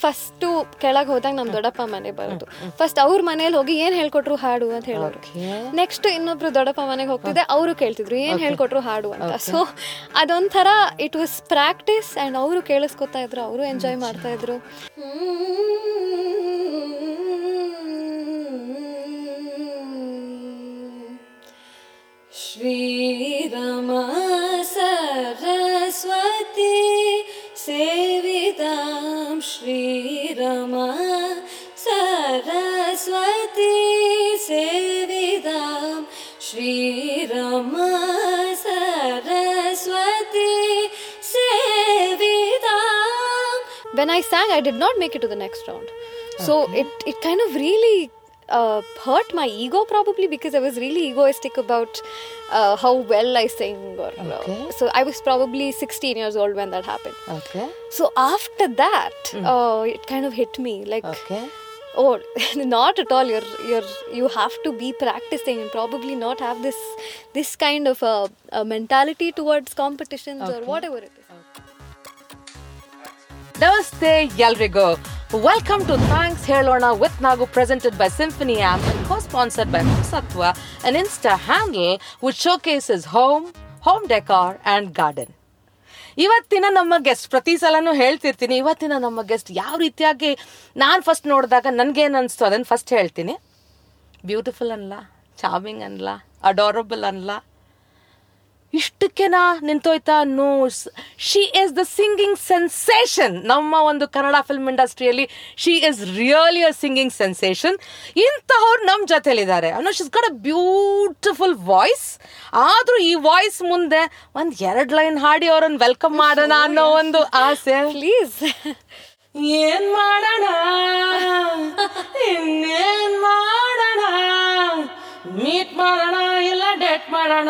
First ಕೆಳಗೆ ಹೋದಾಗ ನಮ್ಮ ದೊಡ್ಡಪ್ಪ ಮನೆ ಬರೋದು ಫಸ್ಟ್ ಅವ್ರ ಮನೇಲಿ ಹೋಗಿ ಏನ್ ಹೇಳ್ಕೊಟ್ರು ಹಾಡು ಅಂತ ಹೇಳೋರು ನೆಕ್ಸ್ಟ್ ಇನ್ನೊಬ್ರು ದೊಡ್ಡಪ್ಪ ಮನೆಗೆ ಹೋಗ್ತಿದ್ದೆ ಅವರು ಕೇಳ್ತಿದ್ರು ಏನ್ ಹೇಳ್ಕೊಟ್ರು ಹಾಡು ಅಂತ ಸೊ ಅದೊಂಥರ ಇಟ್ ವಾಸ್ ಪ್ರಾಕ್ಟೀಸ್ ಅಂಡ್ ಅವರು ಕೇಳಿಸ್ಕೊತಾ ಇದ್ರು ಅವರು ಎಂಜಾಯ್ ಮಾಡ್ತಾ ಇದ್ರು ಶ್ರೀರಮ ಸರಸ್ವತಿ ಸೇವಿತಾಂ ಶ್ರೀರಮ ಸರಸ್ವತಿ ಸೇವಿತಾಂ ಶ್ರೀರಮ ಸರಸ್ವತಿ ಸೇವಿತಾಂ when I sang, I did not make it to the next round. So it, it kind of really uh, hurt my ego probably because I was really egoistic about uh, how well I sing. Or, uh, Okay. so I was probably 16 years old when that happened. Okay So after that, uh, it kind of hit me like, okay oh, not at all. You're you're you have to be practicing and probably not have this this kind of a, a mentality towards competitions or whatever it is. ನಮಸ್ತೆ ಎಲ್ರಿಗೂ welcome to thanks ಹೇಳೋಣ with Nagu presented by Symphony app and co sponsored by Sattva on insta handle which showcases home home decor and garden ಇವತ್ತಿನ ನಮ್ಮ guest ಪ್ರತಿ ಸಲನೂ ಹೇಳ್ತಿರ್ತೀನಿ ಇವತ್ತಿನ ನಮ್ಮ guest ಯಾವ ರೀತಿಯಾಗಿ ನಾನು ಫಸ್ಟ್ ನೋಡಿದಾಗ ನನಗೇನು ಅನಿಸ್ತು ಅದನ್ನು ಫಸ್ಟ್ ಹೇಳ್ತೀನಿ ಬ್ಯೂಟಿಫುಲ್ ಅನ್ಲ ಚಾರ್ಮಿಂಗ್ ಅನ್ಲ ಅಡೋರಬಲ್ ಅನ್ಲ ಇಷ್ಟಕ್ಕೆನಾ ನಿಂತೋಯ್ತಾ no she is the singing sensation ನಮ್ಮ ಒಂದು ಕನ್ನಡ ಫಿಲ್ಮ್ ಇಂಡಸ್ಟ್ರಿಯಲ್ಲಿ she is really a singing sensation ಇಂತಹವ್ರು ನಮ್ಮ ಜೊತೆಲಿದ್ದಾರೆ ಅನ್ನೋ ಶಿಸ್ ಗಟ್ ಅ ಬ್ಯೂಟಿಫುಲ್ ವಾಯ್ಸ್ ಆದರೂ ಈ ವಾಯ್ಸ್ ಮುಂದೆ ಒಂದು ಎರಡು ಲೈನ್ ಹಾಡಿ ಅವ್ರನ್ನ ವೆಲ್ಕಮ್ ಮಾಡೋಣ ಅನ್ನೋ ಒಂದು ಆಸೆ Please. ಏನ್ ಮಾಡೋಣ ಇನ್ನೇನ್ ಮಾಡೋಣ ಮೀಟ್ ಮಾಡೋಣ ಇಲ್ಲ ಡೇಟ್ ಮಾಡೋಣ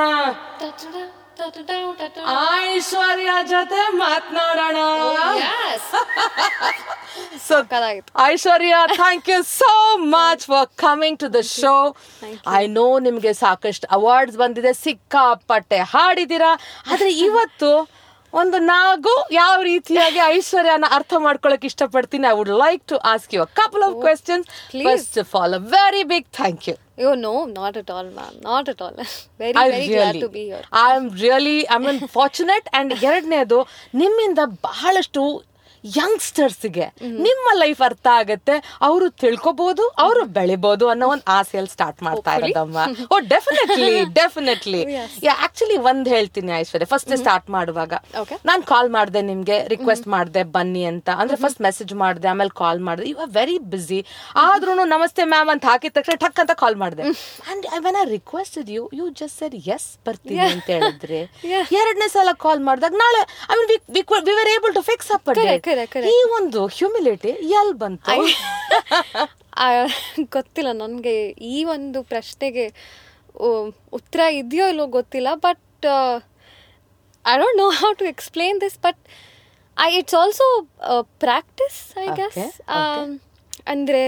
ಐಶ್ವರ್ಯ ಜೊತೆ ಮಾತನಾಡೋಣ yes. ಸೊ ಕಲಾಗಿತ್ತು. Aishwarya thank you so much for coming to the show I know ನಿಮಗೆ ಸಾಕಷ್ಟು ಅವಾರ್ಡ್ಸ್ ಬಂದಿದೆ ಸಿಕ್ಕಾಪಟ್ಟೆ ಹಾಡಿದ್ದೀರಾ ಆದ್ರೆ ಇವತ್ತು ಒಂದು ನಾಗು ಯಾವ ರೀತಿಯಾಗಿ ಐಶ್ವರ್ಯನ ಅರ್ಥ ಮಾಡ್ಕೊಳಕ್ ಇಷ್ಟಪಡ್ತೀನಿ I would like to ask you couple of questions please. First of all a very big thank you Oh no, not at all, ma'am. Not at all. very, I very really, glad to be here. I am really, I mean, fortunate and ಎರಡನೇದು ನಿಮ್ಮಿಂದ ಬಹಳಷ್ಟು ಯಂಗ್ಸ್ಟರ್ಸ್ಗೆ ನಿಮ್ಮ life ಅರ್ಥ ಆಗತ್ತೆ ಅವರು ತಿಳ್ಕೊಬಹುದು ಅವರು ಬೆಳಿಬಹುದು ಅನ್ನೋ ಒಂದು ಆಸೆಯಲ್ಲಿ ಸ್ಟಾರ್ಟ್ ಮಾಡ್ತಾ ಇರೋದಮ್ಮ ಓ ಡೆಫಿನೆಟ್ಲಿ ಡೆಫಿನೆಟ್ಲಿ ಆಕ್ಚುಲಿ ಒಂದ್ ಹೇಳ್ತೀನಿ ಐಶ್ವರ್ಯ ಫಸ್ಟ್ ಸ್ಟಾರ್ಟ್ ಮಾಡುವಾಗ Okay. ನಾನ್ ಕಾಲ್ ಮಾಡಿದೆ ನಿಮ್ಗೆ ರಿಕ್ವೆಸ್ಟ್ ಮಾಡಿದೆ ಬನ್ನಿ ಅಂತ ಅಂದ್ರೆ ಫಸ್ಟ್ ಮೆಸೇಜ್ ಮಾಡಿದೆ ಆಮೇಲೆ ಕಾಲ್ ಮಾಡಿದೆ ಯು ಆರ್ ವೆರಿ ಬಿಸಿ ಆದ್ರೂ ನಮಸ್ತೆ ಮ್ಯಾಮ್ ಅಂತ ಹಾಕಿದ ತಕ್ಷಣ ಟಕ್ ಅಂತ ಕಾಲ್ ಮಾಡಿದೆ and when I requested you you just said yes ಬರ್ತೀನಿ ಅಂತ ಹೇಳಿದ್ರಿ Yeah. ಎರಡನೇ ಸಲ ಕಾಲ್ ಮಾಡಿದಾಗ ನಾಳೆ I mean we were able to fix up Correct, correct, correct. ಈ ಒಂದು ಹ್ಯೂಮಿಲಿಟಿ ಎಲ್ ಬಂತು ಆ, ಗೊತ್ತಿಲ್ಲ ನನಗೆ ಈ ಒಂದು ಪ್ರಶ್ನೆಗೆ ಓ, ಉತ್ತರ ಇದೆಯೋ ಇಲ್ಲೋ ಗೊತ್ತಿಲ್ಲ but I don't know how to explain this but I it's also practice I Okay, guess okay. ಅಂದರೆ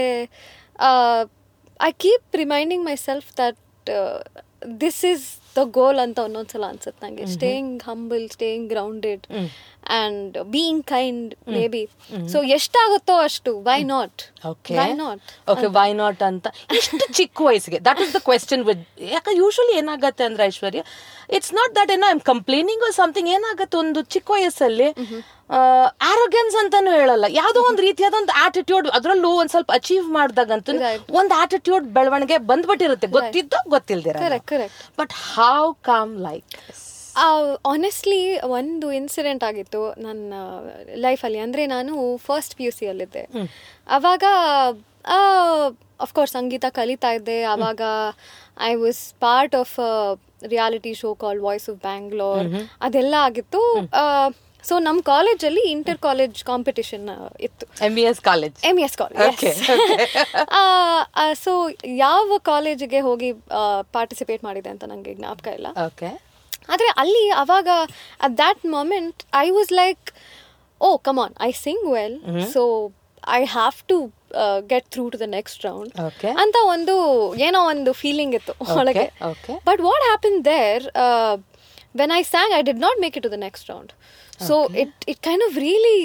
I keep reminding myself that this is the goal ಅಂತ ಒಂದೊಂದ್ಸಲ ಅನ್ಸುತ್ತೆ ನನಗೆ staying humble staying grounded and being kind maybe so ಎಷ್ಟಾಗುತ್ತೋ ಅಷ್ಟು why not okay why not okay why not ಅಂತ ಇಷ್ಟು ಚಿಕ್ಕ ವಯಸ್ಸಿಗೆ that is the question with ಯಾಕೆ ಯೂಶಲಿ ಏನಾಗತ್ತೆ ಅಂದ್ರೆ ಐಶ್ವರ್ಯ ಇಟ್ಸ್ ನಾಟ್ ದಟ್ ಏನೋ ಐಮ್ ಕಂಪ್ಲೇನಿಂಗ್ ಸಮಥಿಂಗ್ ಏನಾಗತ್ತೆ ಒಂದು ಚಿಕ್ಕ ವಯಸ್ಸಲ್ಲಿ ಆರೋಗ್ಯನ್ಸ್ ಅಂತಾನು ಹೇಳಲ್ಲ ಯಾವುದೋ ಒಂದು ರೀತಿಯಾದ ಒಂದು ಆಟಿಟ್ಯೂಡ್ ಅದರಲ್ಲೂ ಒಂದ್ ಸ್ವಲ್ಪ ಅಚೀವ್ ಮಾಡಿದಾಗಂತೂ Right. ಒಂದು ಆಟಿಟ್ಯೂಡ್ ಬೆಳವಣಿಗೆ ಬಂದ್ಬಿಟ್ಟಿರುತ್ತೆ ಗೊತ್ತಿದ್ದೋ ಗೊತ್ತಿಲ್ದಿರ Correct, correct. But how come like honestly ಒಂದು ಇನ್ಸಿಡೆಂಟ್ ಆಗಿತ್ತು ನನ್ನ ಲೈಫಲ್ಲಿ ಅಂದರೆ ನಾನು ಫಸ್ಟ್ ಪಿ ಯು ಸಿಯಲ್ಲಿದ್ದೆ ಅವಾಗ ಅಫ್ಕೋರ್ಸ್ ಸಂಗೀತ ಕಲಿತಾ ಇದ್ದೆ ಆವಾಗ I was part of reality show call voice of Bangalore ಅದೆಲ್ಲ ಆಗಿತ್ತು ಸೊ ನಮ್ಮ ಕಾಲೇಜಲ್ಲಿ ಇಂಟರ್ ಕಾಲೇಜ್ ಕಾಂಪಿಟಿಷನ್ ಇತ್ತು M B S college M S Okay, college so ಯಾವ ಕಾಲೇಜಿಗೆ ಹೋಗಿ ಪಾರ್ಟಿಸಿಪೇಟ್ ಮಾಡಿದೆ ಅಂತ ನನಗೆ ಜ್ಞಾಪಕ ಇಲ್ಲ ಓಕೆ ಆದರೆ ಅಲ್ಲಿ ಅವಾಗ at that moment I was like O come on I sing well so I have to get through to the next round Okay. ಅಂತ ಒಂದು ಏನೋ ಒಂದು ಫೀಲಿಂಗ್ ಇತ್ತು ಒಳಗೆ okay. But what happen there when I sang I did not make it to the next round so it it kind of really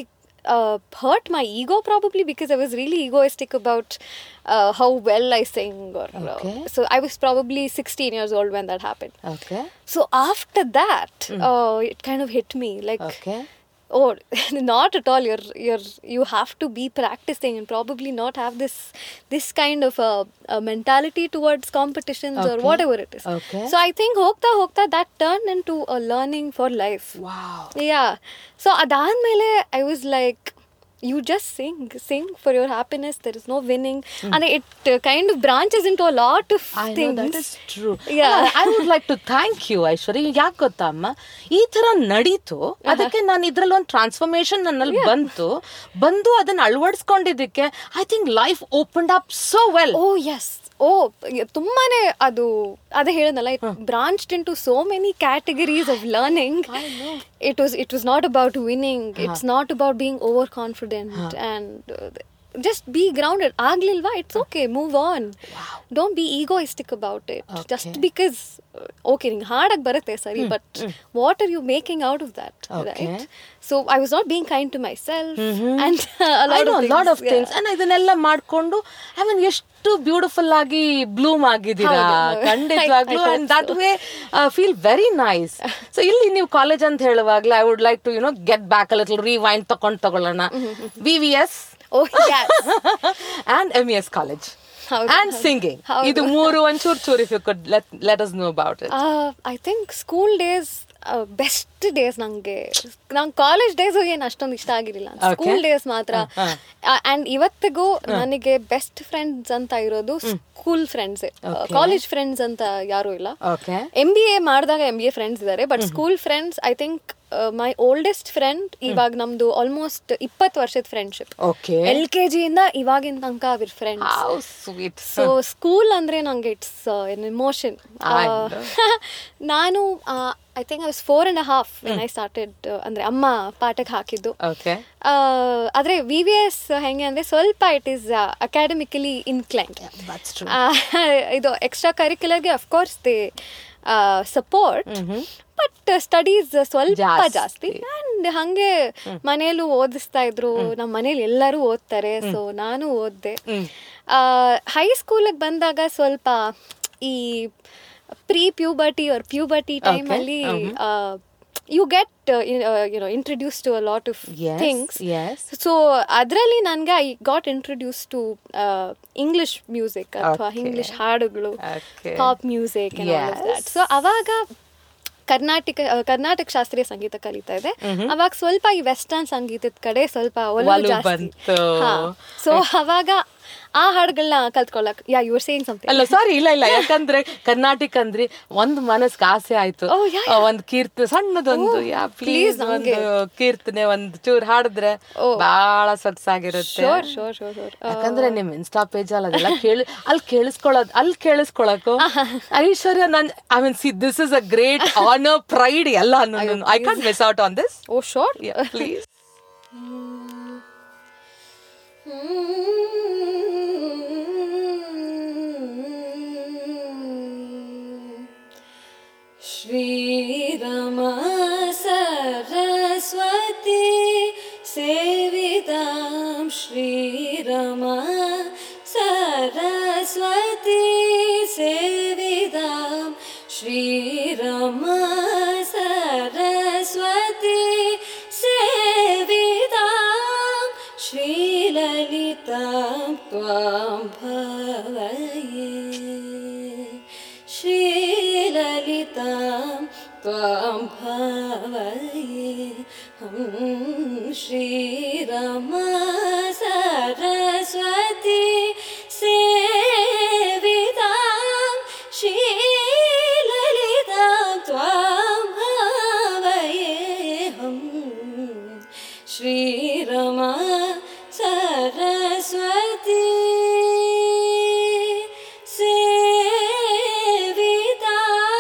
uh, hurt my ego probably because I was really egoistic about uh, how well I sing. Or Okay. uh, so I was probably 16 years old when that happened. Okay So after that, uh, it kind of hit me like, okay oh, not at all. You're you're you have to be practicing and probably not have this this kind of a, a mentality towards competitions or Okay. whatever it is. Okay. So I think hokta hokta that turned into a learning for life. Wow Yeah. So ಅದಾದ್ಮೇಲೆ I was like you just sing sing for your happiness there is no winning ಅಂದ್ರೆ it kind of branches into a lot of I know that is true. Yeah. I would like to thank you Aishwarya ಯಾಕೆ ಗೊತ್ತಾ ಅಮ್ಮ ಈ ತರ ನಡೀತು ಅದಕ್ಕೆ ನಾನು ಇದ್ರಲ್ಲಿ ಒಂದು ಟ್ರಾನ್ಸ್ಫಾರ್ಮೇಶನ್ ನನ್ನಲ್ಲಿ ಬಂತು ಬಂದು ಅದನ್ನ ಅಳವಡಿಸ್ಕೊಂಡಿದ್ದಕ್ಕೆ I think life opened up so well oh yes oh ತುಂಬಾನೇ ಅದು ಅದೇ ಹೇಳಿದ್ನಲ್ಲ it branched into so many categories of learning it was it was not about winning it's not about being over confident and just be grounded ಆಗ್ಲಿಲ್ವಾ it's okay move on don't be egoistic about it just Okay. Because okay ನಿಂಗೆ ಹಾಡಕ್ ಬರುತ್ತೆ ಸರಿ but what are you making out of that Okay. Right so I was not being kind to myself and I know lot of things and ಇದನ್ನೆಲ್ಲ ಮಾಡ್ಕೊಂಡು I mean ಎಷ್ಟು beautiful ಆಗಿ Bloom ಆಗಿದ್ದೀರಾ ಹೌದು, ಹೌದು. ಖಂಡಿತವಾಗ್ಲೂ I hope and that way feel very nice so ಇಲ್ಲಿ ನೀವು ಕಾಲೇಜ್ ಅಂತ ಹೇಳುವಾಗ್ಲೇ I would like to you know get back little rewind ತಗೊಂಡ್ ತಗೊಳ್ಳೋಣ V V S oh yes and M S college ಹೌದು, ಅಂಡ್ ಸಿಂಗಿಂಗ್ ಹೌದು. ಇದು ಮೂರು ಒಂಚೂರು ಚೂರು if you could let let us know about it I think school days best days ನಂಗೆ ನಂಗೆ ಕಾಲೇಜ್ ಡೇಸ್ ಏನು ಅಷ್ಟೊಂದು ಇಷ್ಟ ಆಗಿರಲಿಲ್ಲ Okay. ಸ್ಕೂಲ್ ಡೇಸ್ ಮಾತ್ರ ಹ, ಅಂಡ್ ಇವತ್ತಿಗೂ ನನಗೆ ಬೆಸ್ಟ್ ಫ್ರೆಂಡ್ಸ್ ಅಂತ ಇರೋದು school friends Okay. College friends ಅಂತ ಯಾರು ಇಲ್ಲ ಓಕೆ ಎಂ ಬಿ ಎ ಮಾಡಿದಾಗ ಎಂ ಬಿ ಎ ಫ್ರೆಂಡ್ಸ್ ಇದ್ದಾರೆ but school friends I think my oldest friend ಇವಾಗ ನಮ್ದು ಆಲ್ಮೋಸ್ಟ್ ಇಪ್ಪತ್ತು ವರ್ಷದ ಫ್ರೆಂಡ್ಶಿಪ್ ಓಕೆ ಎಲ್ ಕೆ ಜಿಯಿಂದ ಇವಾಗಿನ ತನಕ we're friends how sweet so school ಅಂದ್ರೆ ನಂಗೆ it's an emotion I know. ನಾನು I think I was four and half when I started ಅಂದ್ರೆ ಅಮ್ಮ ಪಾಠಕ್ಕೆ ಹಾಕಿದ್ದು ಓಕೆ ಆ, ಆದ್ರೆ ವಿ ವಿ ಎಸ್ ಹೆಂಗೆ ಅಂದ್ರೆ ಸ್ವಲ್ಪ it is academically inclined that's true ಇದು ಎಕ್ಸ್ಟ್ರಾ ಕರಿಕ್ಯುಲರ್ಗೆ of course they support but studies ಸ್ವಲ್ಪ ಜಾಸ್ತಿ. ಜಾಸ್ತಿ ಅಂಡ್ ಹಂಗೆ ಮನೆಯಲ್ಲೂ ಓದಿಸ್ತಾ ಇದ್ರು ನಮ್ಮ ಮನೇಲಿ ಎಲ್ಲರೂ ಓದ್ತಾರೆ ಸೊ ನಾನು ಓದ್ದೆ ಹೈ ಸ್ಕೂಲಿಗೆ ಬಂದಾಗ ಸ್ವಲ್ಪ ಈ ಪ್ರೀ ಪ್ಯೂಬರ್ಟಿ ಅವ್ರ ಪ್ಯೂಬರ್ಟಿ ಟೈಮಲ್ಲಿ you get you know introduce to a lot of Yes, things yes. ಸೊ ಅದರಲ್ಲಿ ನನಗೆ I got introduce to English music ಅಥವಾ Okay. ಇಂಗ್ಲಿಷ್ ಹಾಡುಗಳು Okay. Pop music Yes. So ಅವಾಗ ಕರ್ನಾಟಕ ಆ, ಕರ್ನಾಟಕ ಶಾಸ್ತ್ರೀಯ ಸಂಗೀತ ಕಲಿತಾ ಇದೆ ಅವಾಗ ಸ್ವಲ್ಪ ಈ ವೆಸ್ಟರ್ನ್ ಸಂಗೀತದ ಕಡೆ ಸ್ವಲ್ಪ ಒಲವು ಒಲವು ಜಾಸ್ತಿ ಬಂತು. ಸೊ ಅವಾಗ ಆ ಹಾಡುಗಳನ್ನ ಕಲ್ತ್ಕೊಳ್ಳಕ್ ಯಾ ಯುವರ್ ಸೇಯಿಂಗ್ ಸಮಥಿಂಗ್ ಅಲ್ಲ ಸಾರಿ ಇಲ್ಲ ಇಲ್ಲ ಯಾಕಂದ್ರೆ ಕರ್ನಾಟಕ ಅಂದ್ರೆ ಒಂದ್ ಮನಸ್ಗೆ ಆಸೆ ಆಯ್ತು Oh, yeah, ಆ, ಒಂದ್ ಕೀರ್ತನೆ ಸಣ್ಣದೊಂದು Oh, ಯಾ please ಪ್ಲೀಸ್ ನಂಗೆ. ಒಂದು ಕೀರ್ತನೆ ಒಂದ್ ಚೂರ್ ಹಾಡಿದ್ರೆ Oh. ಬಹಳ ಸೊಗಸಾಗಿರುತ್ತೆ ಶೋರ್ ಶೋರ್ ಶೋರ್ ಶೋರ್ ಯಾಕಂದ್ರೆ ನಿಮ್ ಇನ್ಸ್ಟಾ ಪೇಜ್ ಅಲ್ಲಿ ಅದೆಲ್ಲ ಕೇಳಿ ಅಲ್ಲಿ ಕೇಳಿಸ್ಕೊಳ್ಳೋದು ಅಲ್ಲಿ ಕೇಳಿಸ್ಕೊಳಕು ಐಶ್ವರ್ಯ ನನ್ I mean see this is a great honour pride ಎಲ್ಲ I can't miss out on this oh sure please श्रीरमा सरस्वती सेवितां श्रीरमा सरस्वती सेवितां श्रीरमा सरस्वती सेवितां श्रीललितां त्वां भवये श्रीललितां त्वां भवये हं श्रीरमा सरस्वती सेवितां श्रीललितां त्वां भवये हं श्रीरमा सरस्वती सेविता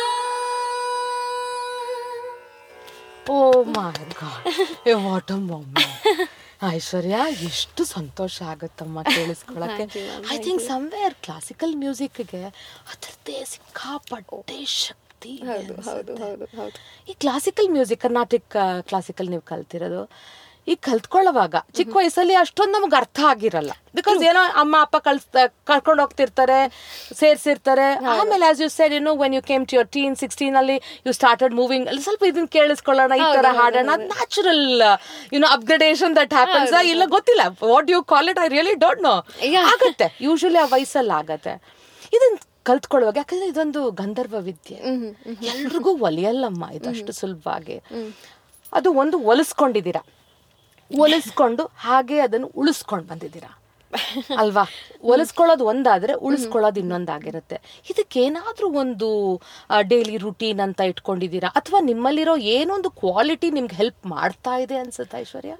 oh my god a what a moment Aishwarya ಎಷ್ಟು ಸಂತೋಷ ಆಗುತ್ತಮ್ಮ ಕೇಳಿಸ್ಕೊಳಕ್ಕೆ Thank you, ma'am. I Thank think you. Somewhere classical ಮ್ಯೂಸಿಕ್ಗೆ ಅದರದ್ದೇ ಸಿಕ್ಕಾಪಟ್ಟೆ ಶಕ್ತಿ ಇದೆ ಹೌದು ಹೌದು ಅನ್ಸುತ್ತೆ. ಹೌದು ಹೌದು ಈ ಕ್ಲಾಸಿಕಲ್ ಮ್ಯೂಸಿಕ್ ಕರ್ನಾಟಕ ಕ್ಲಾಸಿಕಲ್ ನೀವು ಕಲ್ತಿರೋದು ಈ ಕಲ್ತ್ಕೊಳ್ಳೋವಾಗ ಚಿಕ್ಕ ವಯಸ್ಸಲ್ಲಿ ಅಷ್ಟೊಂದು ನಮ್ಗೆ ಅರ್ಥ ಆಗಿರಲ್ಲ ಬಿಕಾಸ್ ಏನೋ ಅಮ್ಮ ಅಪ್ಪ ಕಳ್ಸ್ ಕರ್ಕೊಂಡು ಹೋಗ್ತಿರ್ತಾರೆ ಸೇರ್ಸಿರ್ತಾರೆ ಆಮೇಲೆ as you said you know when you came to your teen sixteen ಅಲ್ಲಿ ಯು ಸ್ಟಾರ್ಟೆಡ್ ಮೂವಿಂಗ್ ಅಲ್ಲಿ ಸ್ವಲ್ಪ ಇದನ್ನ ಕೇಳಿಸ್ಕೊಳ್ಳೋಣ ಈ ತರ ಹಾಡೋಣ natural you know upgradation that happens ಇಲ್ಲ ಗೊತ್ತಿಲ್ಲ what you call it I really don't know Yeah. ಆಗತ್ತೆ ಯೂಶಲಿ ಆ ವಯಸ್ಸಲ್ಲಿ ಆಗತ್ತೆ ಇದನ್ನ ಕಲ್ತ್ಕೊಳ್ಳುವಾಗ ಯಾಕಂದ್ರೆ ಇದೊಂದು ಗಂಧರ್ವ ವಿದ್ಯೆ ಎಲ್ರಿಗೂ ಒಲಿಯಲ್ಲಮ್ಮ ಇದಷ್ಟು ಸುಲಭವಾಗಿ ಅದು ಒಂದು ಒಲಿಸ್ಕೊಂಡಿದ್ದೀರಾ ಒಲಿಸ್ಕೊಂಡು ಹಾಗೆ ಅದನ್ನು ಉಳಿಸ್ಕೊಂಡು ಬಂದಿದ್ದೀರಾ ಅಲ್ವಾ ಒಲಿಸ್ಕೊಳ್ಳೋದು ಒಂದಾದ್ರೆ ಉಳಿಸ್ಕೊಳ್ಳೋದು ಇನ್ನೊಂದಾಗಿರುತ್ತೆ ಇದಕ್ಕೇನಾದ್ರೂ ಒಂದು ಡೈಲಿ ರುಟೀನ್ ಅಂತ ಇಟ್ಕೊಂಡಿದ್ದೀರಾ ಅಥವಾ ನಿಮ್ಮಲ್ಲಿರೋ ಏನೊಂದು ಕ್ವಾಲಿಟಿ ನಿಮ್ಗೆ ಹೆಲ್ಪ್ ಮಾಡ್ತಾ ಇದೆ ಅನ್ಸುತ್ತಾ Aishwarya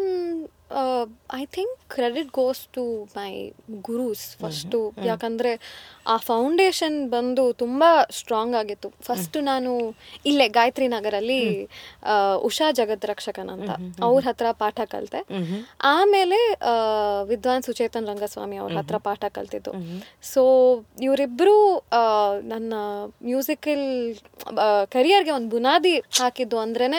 I think credit goes to my gurus first ಯಾಕಂದರೆ ಆ ಫೌಂಡೇಶನ್ ಬಂದು ತುಂಬ ಸ್ಟ್ರಾಂಗ್ ಆಗಿತ್ತು ಫಸ್ಟ್ ನಾನು ಇಲ್ಲೇ ಗಾಯತ್ರಿ ನಗರಲ್ಲಿ ಆ, ಉಷಾ ಜಗತ್ ರಕ್ಷಕನ್ ಅಂತ ಅವ್ರ ಹತ್ರ ಪಾಠ ಕಲಿತೆ ಆಮೇಲೆ ಆ, ವಿದ್ವಾನ್ ಸುಚೇತನ್ ರಂಗಸ್ವಾಮಿ ಅವ್ರ ಹತ್ರ ಪಾಠ ಕಲ್ತಿದ್ದು ಸೊ ಇವರಿಬ್ಬರು ನನ್ನ ಮ್ಯೂಸಿಕಲ್ ಕರಿಯರ್ಗೆ ಒಂದು ಬುನಾದಿ ಹಾಕಿದ್ದು ಅಂದ್ರೇ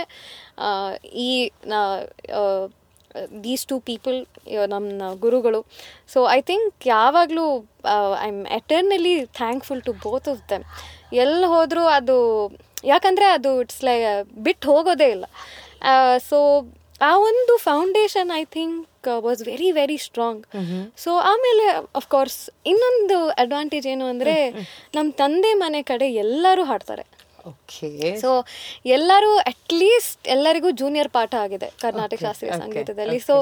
ಈ ನಾ- ಆ, ದೀಸ್ ಟು ಪೀಪಲ್ ನಮ್ಮ ಗುರುಗಳು ಸೊ ಐ ಥಿಂಕ್ ಯಾವಾಗಲೂ I am eternally thankful to both of them ಎಲ್ಲಿ ಹೋದರೂ ಅದು ಯಾಕಂದರೆ ಅದು ಇಟ್ಸ್ ಲೈ ಬಿಟ್ಟು ಹೋಗೋದೇ ಇಲ್ಲ ಸೊ ಆ ಒಂದು foundation I think was very very strong so ಆಮೇಲೆ ಅಫ್ಕೋರ್ಸ್ ಇನ್ನೊಂದು ಅಡ್ವಾಂಟೇಜ್ ಏನು ಅಂದರೆ ನಮ್ಮ ತಂದೆ ಮನೆ ಕಡೆ ಎಲ್ಲರೂ ಹಾಡ್ತಾರೆ ಓಕೆ ಸೊ ಎಲ್ಲರೂ ಅಟ್ಲೀಸ್ಟ್ ಎಲ್ಲರಿಗೂ ಜೂನಿಯರ್ ಪಾಠ ಆಗಿದೆ ಕರ್ನಾಟಕ ಶಾಸ್ತ್ರೀಯ ಸಂಗೀತದಲ್ಲಿ ಸೊ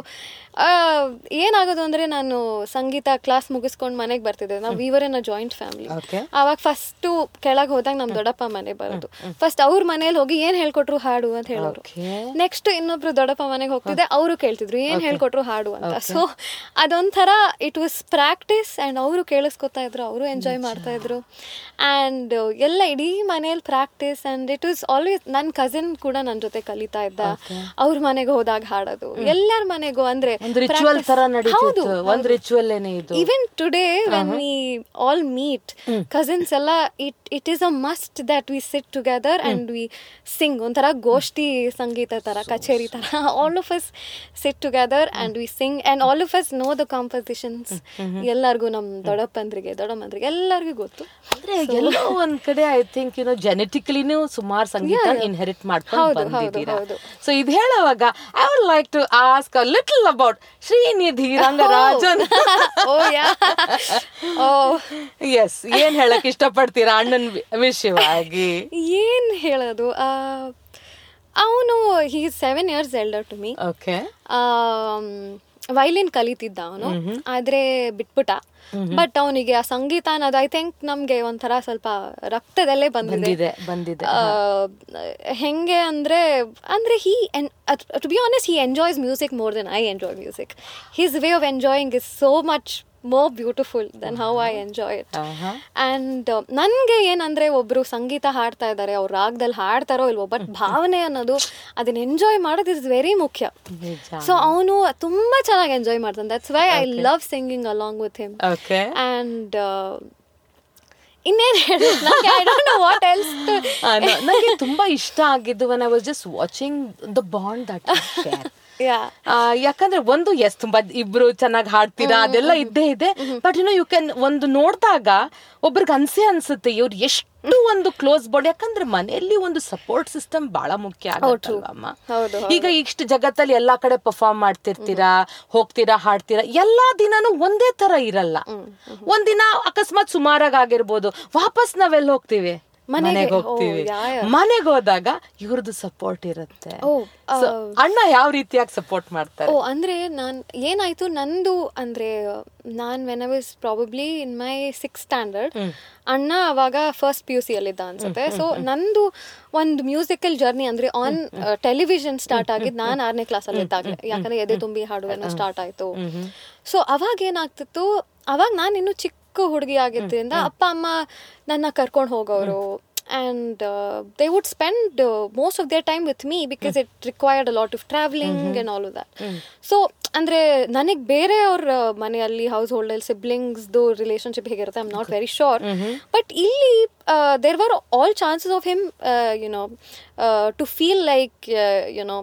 ಏನಾಗೋದು ಅಂದ್ರೆ ನಾನು ಸಂಗೀತ ಕ್ಲಾಸ್ ಮುಗಿಸ್ಕೊಂಡು ಮನೆಗೆ ಬರ್ತಿದ್ದೆ ನಾವು ವಿವರನ್ನ ಜಾಯಿಂಟ್ ಫ್ಯಾಮಿಲಿ Okay. ಆವಾಗ ಫಸ್ಟು ಕೆಳಗೆ ಹೋದಾಗ ನಮ್ ದೊಡ್ಡಪ್ಪ ಮನೆ ಬರೋದು ಫಸ್ಟ್ ಅವ್ರ ಮನೇಲಿ ಹೋಗಿ ಏನ್ ಹೇಳ್ಕೊಟ್ರು ಹಾಡು ಅಂತ ಹೇಳೋರು Okay. ನೆಕ್ಸ್ಟ್ ಇನ್ನೊಬ್ರು ದೊಡ್ಡಪ್ಪ ಮನೆಗೆ ಹೋಗ್ತಿದ್ದೆ ಅವರು ಕೇಳ್ತಿದ್ರು ಏನ್ ಹೇಳ್ಕೊಟ್ರು ಹಾಡು ಅಂತ ಸೊ ಅದೊಂಥರ ಇಟ್ ವಾಸ್ ಪ್ರಾಕ್ಟೀಸ್ ಅಂಡ್ ಅವರು ಕೇಳಿಸ್ಕೊತಾ ಇದ್ರು ಅವರು ಎಂಜಾಯ್ ಮಾಡ್ತಾ ಇದ್ರು ಅಂಡ್ ಎಲ್ಲ ಇಡೀ ಮನೇಲಿ practice and it was always ನನ್ನ ಕಸಿನ್ ಕೂಡ ನನ್ನ ಜೊತೆ ಕಲಿತಾ ಇದ್ದ ಅವ್ರ ಮನೆಗೆ ಹೋದಾಗ ಹಾಡೋದು ಎಲ್ಲರ ಮನೆಗೂ ಅಂದ್ರೆ ಒಂದು ರಿಚುವಲ್ practice- ತರ ಹೌದು, ನಡೀತಿತ್ತು ಹೌದು. ಒಂದು ರಿಚುವಲ್ ಏನೇ ಇದು even today when we all meet cousins ಎಲ್ಲ it it is a must that we sit together and we sing ಒಂಥರ ಗೋಷ್ಠಿ ಸಂಗೀತ ತರ ಕಚೇರಿ ತರ all of us sit together and we sing and all of us know the compositions ಎಲ್ಲರಿಗೂ ನಮ್ ದೊಡ್ಡಪ್ಪಂದ್ರಿಗೆ ದೊಡ್ಡಮ್ಮಂದ್ರಿಗೆ ಎಲ್ಲರಿಗೂ ಗೊತ್ತು ಅಂದ್ರೆ ಎಲ್ಲೋ ಒಂದ್ ಕಡೆ ಐ ಥಿಂಕ್ ಯುನೋ ಜೆನೆಟಿಕಲಿ ಸುಮಾರು ಸಂಗೀತ ಇನ್ಹೆರಿಟ್ ಮಾಡ್ಕೊಂಡು ಹೌದು, ಹೌದು, ಬಂದಿದ್ದೀರಾ ಹೌದು. ಸೊ ಇದು ಹೇಳುವಾಗ I would like to ask a little about Srinidhi Rangarajan oh ya oh yes ಏನ್ ಹೇಳಕ್ ಇಷ್ಟಪಡ್ತೀರಾ ಅಣ್ಣನ್ ವಿ- ವಿಷಯವಾಗಿ ಏನ್ ಹೇಳೋದು ಅವನು he seven years elder to me okay violin ಕಲಿತಿದ್ದ ಅವನು ಆದ್ರೆ ಬಿಟ್ಬಿಟ್ಟ ಬಟ್ ಅವನಿಗೆ ಆ ಸಂಗೀತ ಅನ್ನೋದು ಐ ಥಿಂಕ್ ನಮ್ಗೆ ಒಂಥರ ಸ್ವಲ್ಪ ರಕ್ತದಲ್ಲೇ ಬಂದಿದೆ ಬಂದಿದೆ ಬಂದಿದೆ ಆ, ಹೆಂಗೆ ಅಂದ್ರೆ ಅಂದ್ರೆ he to be honest he enjoys music more than I enjoy music his way of enjoying is so much more beautiful than how I enjoy it ಆಹಾ. ಅಂಡ್ ನನಗೆ ಏನಂದ್ರೆ ಒಬ್ರು ಸಂಗೀತ ಹಾಡ್ತಾ ಇದ್ದಾರೆ ಅವ್ರ ರಾಗದಲ್ಲಿ ಹಾಡ್ತಾರೋ ಇಲ್ವೋ ಬಟ್ ಭಾವನೆ ಅನ್ನೋದು ಅದನ್ನ ಎಂಜಾಯ್ ಮಾಡೋದು ಇಸ್ ವೆರಿ ಮುಖ್ಯ ನಿಜ ಸೊ ಅವನು ತುಂಬಾ ಚೆನ್ನಾಗಿ ಎಂಜಾಯ್ ಮಾಡ್ತಾನೆ that's why I love singing along with him okay and ಇನ್ನೇನು ಹೇಳಿ I don't know what else ನನಗೆ ತುಂಬಾ ಇಷ್ಟ ಆಗಿದ್ದು when I was just watching the bond that you share. ಯಾ ಆ, ಯಾಕಂದ್ರೆ ಒಂದು ಎಸ್ ತುಂಬಾ ಇಬ್ರು ಚೆನ್ನಾಗಿ ಹಾಡ್ತೀರಾ ಅದೆಲ್ಲ ಇದ್ದೇ ಇದೆ ಬಟ್ ಯು ಯು ಕ್ಯಾನ್ ಒಂದು ನೋಡಿದಾಗ ಒಬ್ರಿಗೆ ಅನ್ಸೆ ಅನ್ಸುತ್ತೆ ಇವ್ರು ಎಷ್ಟು ಒಂದು ಕ್ಲೋಸ್ ಬಾಡಿ ಯಾಕಂದ್ರೆ ಮನೆಯಲ್ಲಿ ಒಂದು ಸಪೋರ್ಟ್ ಸಿಸ್ಟಮ್ ಬಹಳ ಮುಖ್ಯ ಆಗುತ್ತಲ್ವಾ ಅಮ್ಮ ಹೌದು, ಈಗ ಇಷ್ಟು ಜಗತ್ತಲ್ಲಿ ಎಲ್ಲಾ ಕಡೆ ಪರ್ಫಾರ್ಮ್ ಮಾಡ್ತಿರ್ತೀರಾ ಹೋಗ್ತೀರಾ ಹಾಡ್ತೀರಾ ಎಲ್ಲಾ ದಿನಾನು ಒಂದೇ ತರ ಇರಲ್ಲ ಒಂದಿನ ಅಕಸ್ಮಾತ್ ಸುಮಾರಾಗಿ ಆಗಿರ್ಬೋದು ವಾಪಸ್ ನಾವೆಲ್ಲ ಹೋಗ್ತೀವಿ ಮನೆಗೆ, ಮನೆಗೆ ಓ, ಹೋಗ್ತೀವಿ ಯಾ, ಯಾ. ಮನೆಗೆ ಹೋದಾಗ ಇವ್ರದ್ದು ಸಪೋರ್ಟ್ ಇರುತ್ತೆ ಓ, So, ಅಣ್ಣ ಯಾವ ರೀತಿಯಾಗಿ ಸಪೋರ್ಟ್ ಮಾಡ್ತಾರೆ ಓ ಅಂದ್ರೆ ನಾನು ಏನಾಯ್ತು ನಂದು ಅಂದ್ರೆ ನಾನು when I was probably in my six standard ಅಣ್ಣ ಅವಾಗ ಫಸ್ಟ್ ಪಿ ಯು ಸಿ ಅಲ್ಲಿದ್ದ ಅನ್ಸುತ್ತೆ ಸೊ ನಂದು ಒಂದು ಮ್ಯೂಸಿಕಲ್ ಜರ್ನಿ ಅಂದ್ರೆ ಆನ್ ಟೆಲಿವಿಷನ್ ಸ್ಟಾರ್ಟ್ ಆಗಿದ್ದು ನಾನು ಆರನೇ ಕ್ಲಾಸ್ ಅಲ್ಲಿ ಇದ್ದಾಗಲೇ ಯಾಕಂದ್ರೆ ಎದೆ ತುಂಬಿ ಹಾಡುವೇನೋ ಸ್ಟಾರ್ಟ್ ಆಯ್ತು ಸೊ ಅವಾಗ ಏನಾಗ್ತಿತ್ತು ಅವಾಗ ನಾನು ಇನ್ನು ಚಿಕ್ಕ ಹುಡುಗಿ ಆಗಿದ್ದರಿಂದ ಅಪ್ಪ ಅಮ್ಮ ನನ್ನ ಕರ್ಕೊಂಡು ಹೋಗೋರು and uh, they would spend uh, most of their time with me because it required a lot of traveling and all of that so ಅಂದ್ರೆ ನನಗೆ ಬೇರೆ ಅವ್ರ ಮನೆಯಲ್ಲಿ ಹೌಸ್ ಹೋಲ್ಡಲ್ಲಿ ಸಿಬ್ಲಿಂಗ್ಸ್ದು ರಿಲೇಶನ್ಶಿಪ್ ಹೇಗಿರುತ್ತೆ I am not very sure but ಇಲ್ಲಿ there were all chances of him you know to feel like you know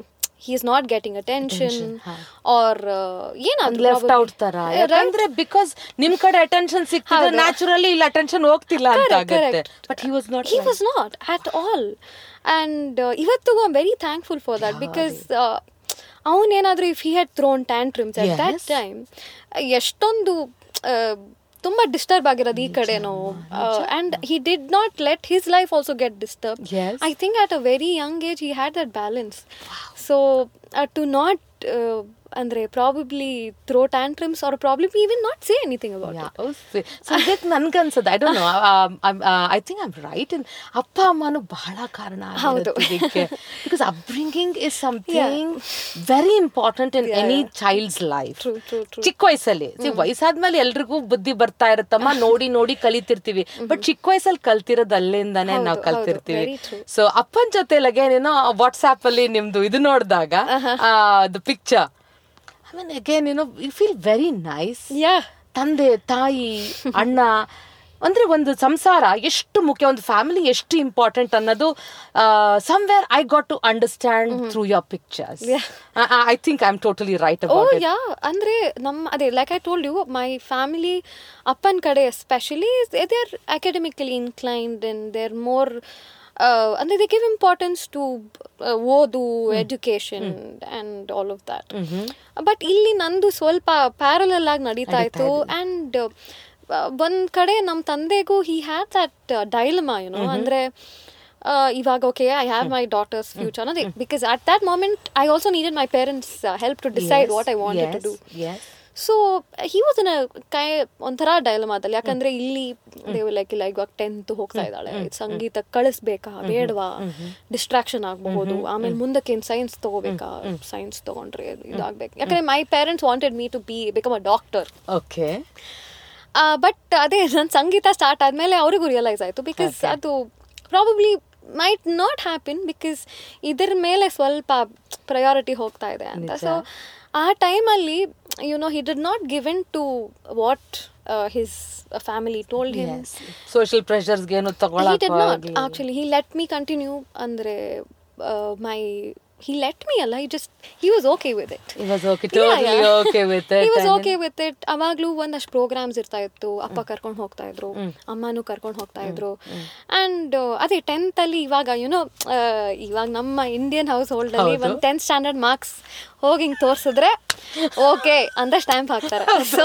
he is not getting attention or ಏನಾದ್ರು ಲೆಫ್ಟ್ ಔಟ್ ತರ ಯಾಕಂದ್ರೆ ಬಿಕಾಸ್ ನಿಮ್ ಕಡೆ ಅಟೆನ್ಷನ್ ಸಿಕ್ಕಿದ್ರೆ ನ್ಯಾಚುರಲಿ ಇಲ್ಲಿ ಅಟೆನ್ಷನ್ ಹೋಗ್ತಿಲ್ಲ ಅಂತ ಆಗುತ್ತೆ but he was not he was not at all and uh, ಇವತ್ತಿಗೂ I'm very thankful for that because ಅವನೇನಾದ್ರೂ if he had thrown tantrums at that Yes. Time ಎಷ್ಟೊಂದು ಆ, ತುಂಬಾ ಡಿಸ್ಟರ್ಬ್ ಆಗಿರೋದು ಈ ಕಡೆನೋ and he did not let his life also get disturb Yes. I think at a very young age he had that balance so to not ಅಂದ್ರೆ probably throw tantrums or probably even not say anything about so ಇದಕ್ಕೆ ನನ್ಗನ್ಸದ I don't know I think I'm right in ಅಪ್ಪ ಅಮ್ಮನು ಬಹಳ ಕಾರಣ ಹೌದು. Because upbringing is something very important in any child's life True, true, true. ಚಿಕ್ಕ ವಯಸ್ಸಲ್ಲಿ See, ವಯಸ್ಸಾದ್ಮೇಲೆ ಎಲ್ರಿಗೂ ಬುದ್ಧಿ ಬರ್ತಾ ಇರುತ್ತಮ್ಮ ನೋಡಿ ನೋಡಿ ಕಲಿತಿರ್ತೀವಿ ಬಟ್ ಚಿಕ್ಕ ವಯಸ್ಸಲ್ಲಿ ಕಲ್ತಿರೋದು ಅಲ್ಲಿಂದಾನೇ ಹೌದು, ನಾವು ಹೌದು, ಕಲ್ತಿರ್ತೀವಿ very true. ಸೊ ಅಪ್ಪನ ಜೊತೆಲಾಗೆ ಏನೋ ವಾಟ್ಸ್ಆಪ್ ಅಲ್ಲಿ ನಿಮ್ದು ಇದು ನೋಡಿದಾಗ the picture I mean again ಏನೋ you feel very nice yeah ತಂದೆ ತಾಯಿ ಅಣ್ಣ ಅಂದ್ರೆ ಒಂದು ಸಂಸಾರ ಎಷ್ಟು ಮುಖ್ಯ ಒಂದು ಫ್ಯಾಮಿಲಿ ಎಷ್ಟು ಇಂಪಾರ್ಟೆಂಟ್ ಅನ್ನೋದು somewhere I got to understand through your pictures Yeah. I think I am totally right oh about it yeah ಅಂದ್ರೆ ನಮ್ಮ ಅದೇ like I told you my family ಅಪ್ಪನ ಕಡೆ especially they are academically inclined and they are more ಅಂದ್ರೆ they give importance to ಓದು education and all of that but ಇಲ್ಲಿ ನಂದು ಸ್ವಲ್ಪ ಪ್ಯಾರಲಲ್ ಆಗಿ ನಡೀತಾ ಇತ್ತು ಅಂಡ್ ಒಂದ್ ಕಡೆ ನಮ್ಮ ತಂದೆಗೂ he had that dilemma you know ಅಂದ್ರೆ ಆ, ಇವಾಗ okay I have my daughter's future ಅನ್ನೋದೇ because at that moment I also needed my parents help to decide what I wanted to do so he was in ಕೈ ಒಂಥರ ಡೈಲಮಾದಲ್ಲಿ ಯಾಕಂದ್ರೆ ಇಲ್ಲಿ like ಇಲ್ಲ ಇವಾಗ ಟೆಂತ್ ಹೋಗ್ತಾ ಇದ್ದಾಳೆ ಸಂಗೀತ ಕಳಿಸ್ಬೇಕಾ ಬೇಡವಾ ಡಿಸ್ಟ್ರಾಕ್ಷನ್ ಆಗಬಹುದು ಆಮೇಲೆ ಮುಂದಕ್ಕೆ ಏನ್ ಸೈನ್ಸ್ ತಗೋಬೇಕಾ ಸೈನ್ಸ್ ತಗೊಂಡ್ರೆ ಇದಾಗ್ಬೇಕು ಯಾಕಂದ್ರೆ my parents wanted me to be become a doctor okay but ಅದೇ ನನ್ನ ಸಂಗೀತ ಸ್ಟಾರ್ಟ್ ಆದ್ಮೇಲೆ ಅವ್ರಿಗೂ ರಿಯಲೈಸ್ ಆಯ್ತು ಬಿಕಾಸ್ ಅದು probably might not happen because ಇದ್ರ ಮೇಲೆ ಸ್ವಲ್ಪ ಪ್ರಯಾರಿಟಿ ಹೋಗ್ತಾ ಇದೆ ಅಂತ ಸೊ ಆ ಟೈಮಲ್ಲಿ you know he did not give in to what his family told him social ಪ್ರೆಷರ್ಸ್ಗೆ ಏನು he did not ತಗೊಳಕ್ actually he let me continue ಅಂದ್ರೆ uh, my he let me ಅಲ್ಲ he just he was okay with it He was okay, Yeah, totally yeah. okay with it, he was and okay with it ಅವಾಗ್ಲೂ ಒಂದಷ್ಟು programmes ಇರ್ತಾ ಇತ್ತು ಅಪ್ಪ ಕರ್ಕೊಂಡು ಹೋಗ್ತಾ ಇದ್ರು ಅಮ್ಮನೂ ಕರ್ಕೊಂಡು ಹೋಗ್ತಾ ಇದ್ರು ಅಂಡ್ ಅದೇ ಟೆಂತ್ ಅಲ್ಲಿ ಇವಾಗ ಯುನೋ ಇವಾಗ ನಮ್ಮ ಇಂಡಿಯನ್ ಹೌಸ್ ಹೋಲ್ಡ್ ಅಲ್ಲಿ ಹೌದು. ಒಂದು ಟೆಂತ್ ಸ್ಟ್ಯಾಂಡರ್ಡ್ ಮಾರ್ಕ್ಸ್ ಹೋಗಿ ಹಿಂಗ್ ತೋರ್ಸಿದ್ರೆ ಓಕೆ ಅಂತ ಸ್ಟ್ಯಾಂಪ್ ಹಾಕ್ತಾರೆ so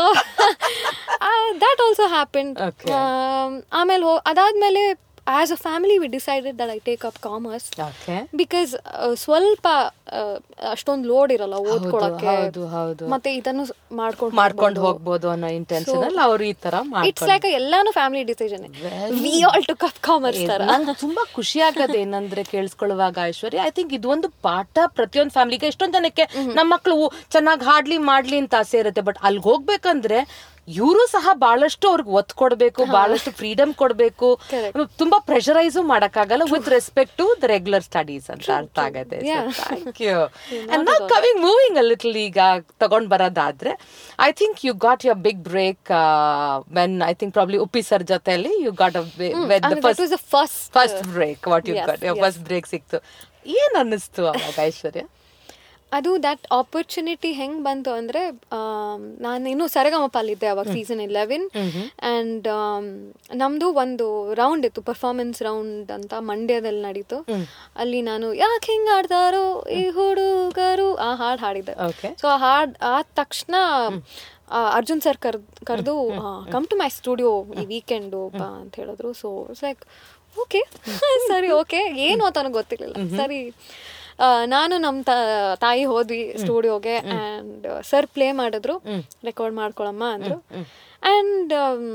that also happen Okay. ಆಮೇಲೆ ಹೋ ಅದಾದ್ಮೇಲೆ as a family we decided that I take up commerce okay because ಸ್ವಲ್ಪ ಅಷ್ಟೊಂದು ಲೋಡ್ ಇರಲ್ಲ ಓದ್ಕೊಳಕ್ಕೆ ಹೌದು, ಹೌದು. ಮತ್ತೆ ಇದನ್ನು ಮಾಡ್ಕೊಂಡು ಮಾಡ್ಕೊಂಡು ಹೋಗ್ಬೋದು ಅನ್ನೋ ಇಂಟೆನ್ಷನ್ ಅಲ್ಲಿ ಅವ್ರು ಈ ತರ ಇಟ್ಸ್ ಮಾಡ್ಕೊಂಡು ಲೈಕ್ ಎಲ್ಲಾನು family decision we all took up commerce ತರ ನಂಗೆ ತುಂಬಾ ಖುಷಿ ಆಗದೆ ಏನಂದ್ರೆ ಕೇಳಿಸ್ಕೊಳ್ಳುವಾಗ ಐಶ್ವರ್ಯ ಐ ಥಿಂಕ್ ಇದು ಒಂದು ಪಾಠ ಪ್ರತಿಯೊಂದು ಫ್ಯಾಮಿಲಿಗೆ ಎಷ್ಟೊಂದ್ ಜನಕ್ಕೆ ನಮ್ಮ ಮಕ್ಕಳು ಚೆನ್ನಾಗಿ ಹಾಡ್ಲಿ ಮಾಡ್ಲಿ ಅಂತ ಆಸೆ ಇರುತ್ತೆ ಬಟ್ ಅಲ್ಲಿಗೆ ಹೋಗ್ಬೇಕಂದ್ರೆ ಇವರು ಸಹ ಬಹಳಷ್ಟು ಅವ್ರಿಗೆ ಒತ್ತು ಕೊಡ್ಬೇಕು ಬಹಳಷ್ಟು ಫ್ರೀಡಮ್ ಕೊಡ್ಬೇಕು Correct. ತುಂಬಾ ಪ್ರೆಷರೈಸು ಮಾಡಕ್ಕಾಗಲ್ಲ with respect to the regular studies ಅಂತ ಅರ್ಥ ಆಗತ್ತೆ Yeah. ಥ್ಯಾಂಕ್ ಯು ಅಂಡ್ ನಾ ಕವಿಂಗ್ ಮೂವಿಂಗ್ ಅ ಲಿಟಲ್ ಈಗ ತಗೊಂಡ್ ಬರೋದಾದ್ರೆ I think you got your big break when I think probably Uppi sir ಜೊತೆಲಿ you got that was the first, first break what you yes, got yes. First break ಸಿಕ್ತು ಏನ್ ಅನ್ನಿಸ್ತು ಅವಾಗ ಐಶ್ವರ್ಯ ಅದು ದಟ್ ಆಪರ್ಚುನಿಟಿ ಹೆಂಗ್ ಬಂತು ಅಂದ್ರೆ ಆಮ್, ನಾನು ಇನ್ನು ಸರಗಮಪ ಅಲ್ಲಿದ್ದೆ ಅವಾಗ ಸೀಸನ್ ಇಲೆವೆನ್ ಅಂಡ್ ನಮ್ದು ಒಂದು ರೌಂಡ್ ಇತ್ತು ಪರ್ಫಾರ್ಮೆನ್ಸ್ ರೌಂಡ್ ಅಂತ ಮಂಡ್ಯದಲ್ಲಿ ನಡೀತು ಅಲ್ಲಿ ನಾನು ಯಾಕೆ ಹಿಂಗ್ ಆಡ್ತಾರೋ ಈ ಹುಡುಗರು ಆ ಹಾಡ್ ಹಾಡಿದ್ದೆ Okay. ಸೊ ಆ ಹಾಡ್ ಆದ ತಕ್ಷಣ ಆ, ಅರ್ಜುನ್ ಸರ್ ಕರ್ ಕರೆದು ಕಮ್ ಟು ಮೈ ಸ್ಟುಡಿಯೋ ಈ ವೀಕೆಂಡು ಬಾ ಅಂತ ಹೇಳಿದ್ರು ಸೊ ಇಟ್ಸ್ ಲೈಕ್ ಓಕೆ ಸರಿ ಓಕೆ ಏನು ಅಂತ ನನಗೆ ಗೊತ್ತಿರಲಿಲ್ಲ ಸರಿ ಆ, ನಾನು ನಮ್ಮ ತಾಯಿ ಹೋದ್ವಿ ಸ್ಟುಡಿಯೋಗೆ ಆ್ಯಂಡ್ ಸರ್ ಪ್ಲೇ ಮಾಡಿದ್ರು ರೆಕಾರ್ಡ್ ಮಾಡ್ಕೊಳಮ್ಮ ಅಂದರು ಆ್ಯಂಡ್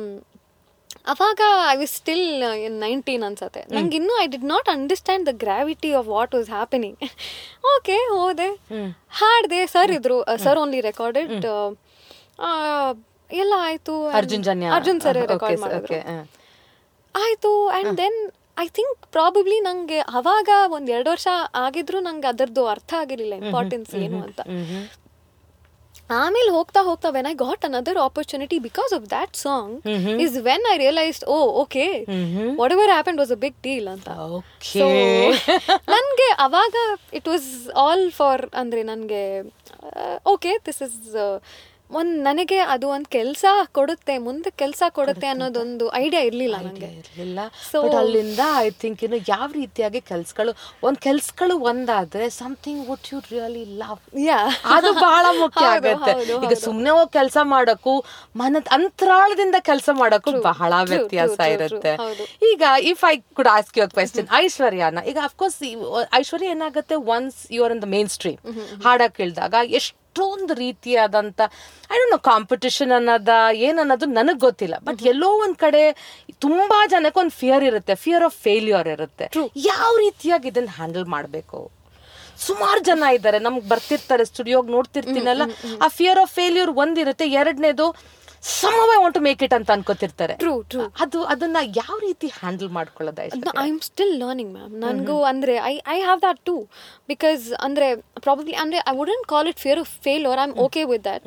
ಅವಾಗ ಐ ವಿಸ್ ಸ್ಟಿಲ್ ನೈನ್ಟೀನ್ ಅನ್ಸತ್ತೆ ನಂಗೆ ಇನ್ನೂ I did not understand the gravity of what was happening okay ಹೋದೆ ಹಾಡ್ದೆ ಸರ್ ಇದ್ರು ಸರ್ ಓನ್ಲಿ ರೆಕಾರ್ಡೆಡ್ ಎಲ್ಲ ಆಯ್ತು and Arjun Janya Arjun sir Okay, record sir, ಮಾಡಿದ್ರು okay, ಹ. ಆಯ್ತು and then I think probably ನಂಗೆ ಅವಾಗ ಒಂದ್ ಎರಡು ವರ್ಷ ಆಗಿದ್ರು ನಂಗೆ ಅದರದ್ದು ಅರ್ಥ ಆಗಿರ್ಲಿಲ್ಲ ಇಂಪಾರ್ಟೆನ್ಸ್ ಏನು ಅಂತ ಆಮೇಲೆ ಹೋಗ್ತಾ ಹೋಗ್ತಾ when I got another opportunity because of that song is when I realised oh okay whatever happen was a big deal ಅಂತ ಸೊ ನನಗೆ ಅವಾಗ ಇಟ್ ವಾಸ್ ಆಲ್ ಫಾರ್ ಅಂದರೆ ನನಗೆ ಓಕೆ ದಿಸ್ ಇಸ್ ಒಂದು ನನಗೆ ಅದು ಒಂದು ಕೆಲಸ ಕೊಡುತ್ತೆ ಮುಂದೆ ಕೆಲಸ ಕೊಡುತ್ತೆ ಅನ್ನೋದೊಂದು ಐಡಿಯಾ ಇರಲಿಲ್ಲ ನನಗೆ ಇರಲಿಲ್ಲ So- ಬಟ್ ಅಲ್ಲಿಂದ ಐ ಥಿಂಕ್ ಇನ್ನು ಯಾವ ರೀತಿಯಾಗಿ ಕೆಲ್ಸಗಳು ಒಂದ್ ಕೆಲ್ಸಗಳು ಒಂದಾದ್ರೆ something would you really love yeah ಅದು ಬಹಳ ಮುಖ್ಯ ಹೌದು, ಆಗತ್ತೆ ಹೌದು, ಈಗ ಹೌದು. ಸುಮ್ನೆ ಹೋಗಿ ಕೆಲಸ ಮಾಡಕ್ಕೂ ಮನ ಅಂತರಾಳದಿಂದ ಕೆಲಸ ಮಾಡಕ್ಕೂ True, ಬಹಳ true, ವ್ಯತ್ಯಾಸ true, true, ಇರುತ್ತೆ true, ಹೌದು. ಈಗ if I could ask you question ಐಶ್ವರ್ಯನ ಈಗ ಅಫ್ಕೋರ್ಸ್ ಐಶ್ವರ್ಯ ಏನಾಗುತ್ತೆ once you are in the mainstream ಹಾಡಕ್ ಇಳ್ದಾಗ ಎಷ್ಟೊಂದು ರೀತಿಯಾದಂತ ಐ ಡೋಂಟ್ ನೋ ಕಾಂಪಿಟಿಷನ್ ಅನ್ನೋದ ಏನನ್ನೋದು ನನಗ್ ಗೊತ್ತಿಲ್ಲ ಬಟ್ ಎಲ್ಲೋ ಒಂದ್ ಕಡೆ ತುಂಬಾ ಜನಕ್ಕೆ ಒಂದು ಫಿಯರ್ ಇರುತ್ತೆ ಫಿಯರ್ ಆಫ್ ಫೇಲ್ಯೂರ್ ಇರುತ್ತೆ ಯಾವ ರೀತಿಯಾಗಿ ಇದನ್ನ ಹ್ಯಾಂಡಲ್ ಮಾಡ್ಬೇಕು ಸುಮಾರು ಜನ ಇದ್ದಾರೆ ನಮ್ಗೆ ಬರ್ತಿರ್ತಾರೆ ಸ್ಟುಡಿಯೋಗ್ ನೋಡ್ತಿರ್ತೀನಲ್ಲ ಆ ಫಿಯರ್ ಆಫ್ ಫೇಲ್ಯೂರ್ ಒಂದಿರುತ್ತೆ ಎರಡನೇದು some way want to make it ಅಂತ ಅನ್ಕೋತಿರ್ತಾರೆ True, true. ಅದು ಅದನ್ನ ಯಾವ ರೀತಿ ಹ್ಯಾಂಡಲ್ ಮಾಡ್ಕೊಳ್ಳೋದ I am still learning ma'am ನನಗೂ ಅಂದರೆ I I have that too because ಅಂದರೆ ಪ್ರಾಬಬ್ಲಿ ಅಂದರೆ I wouldn't call it fear of fail or I am okay with that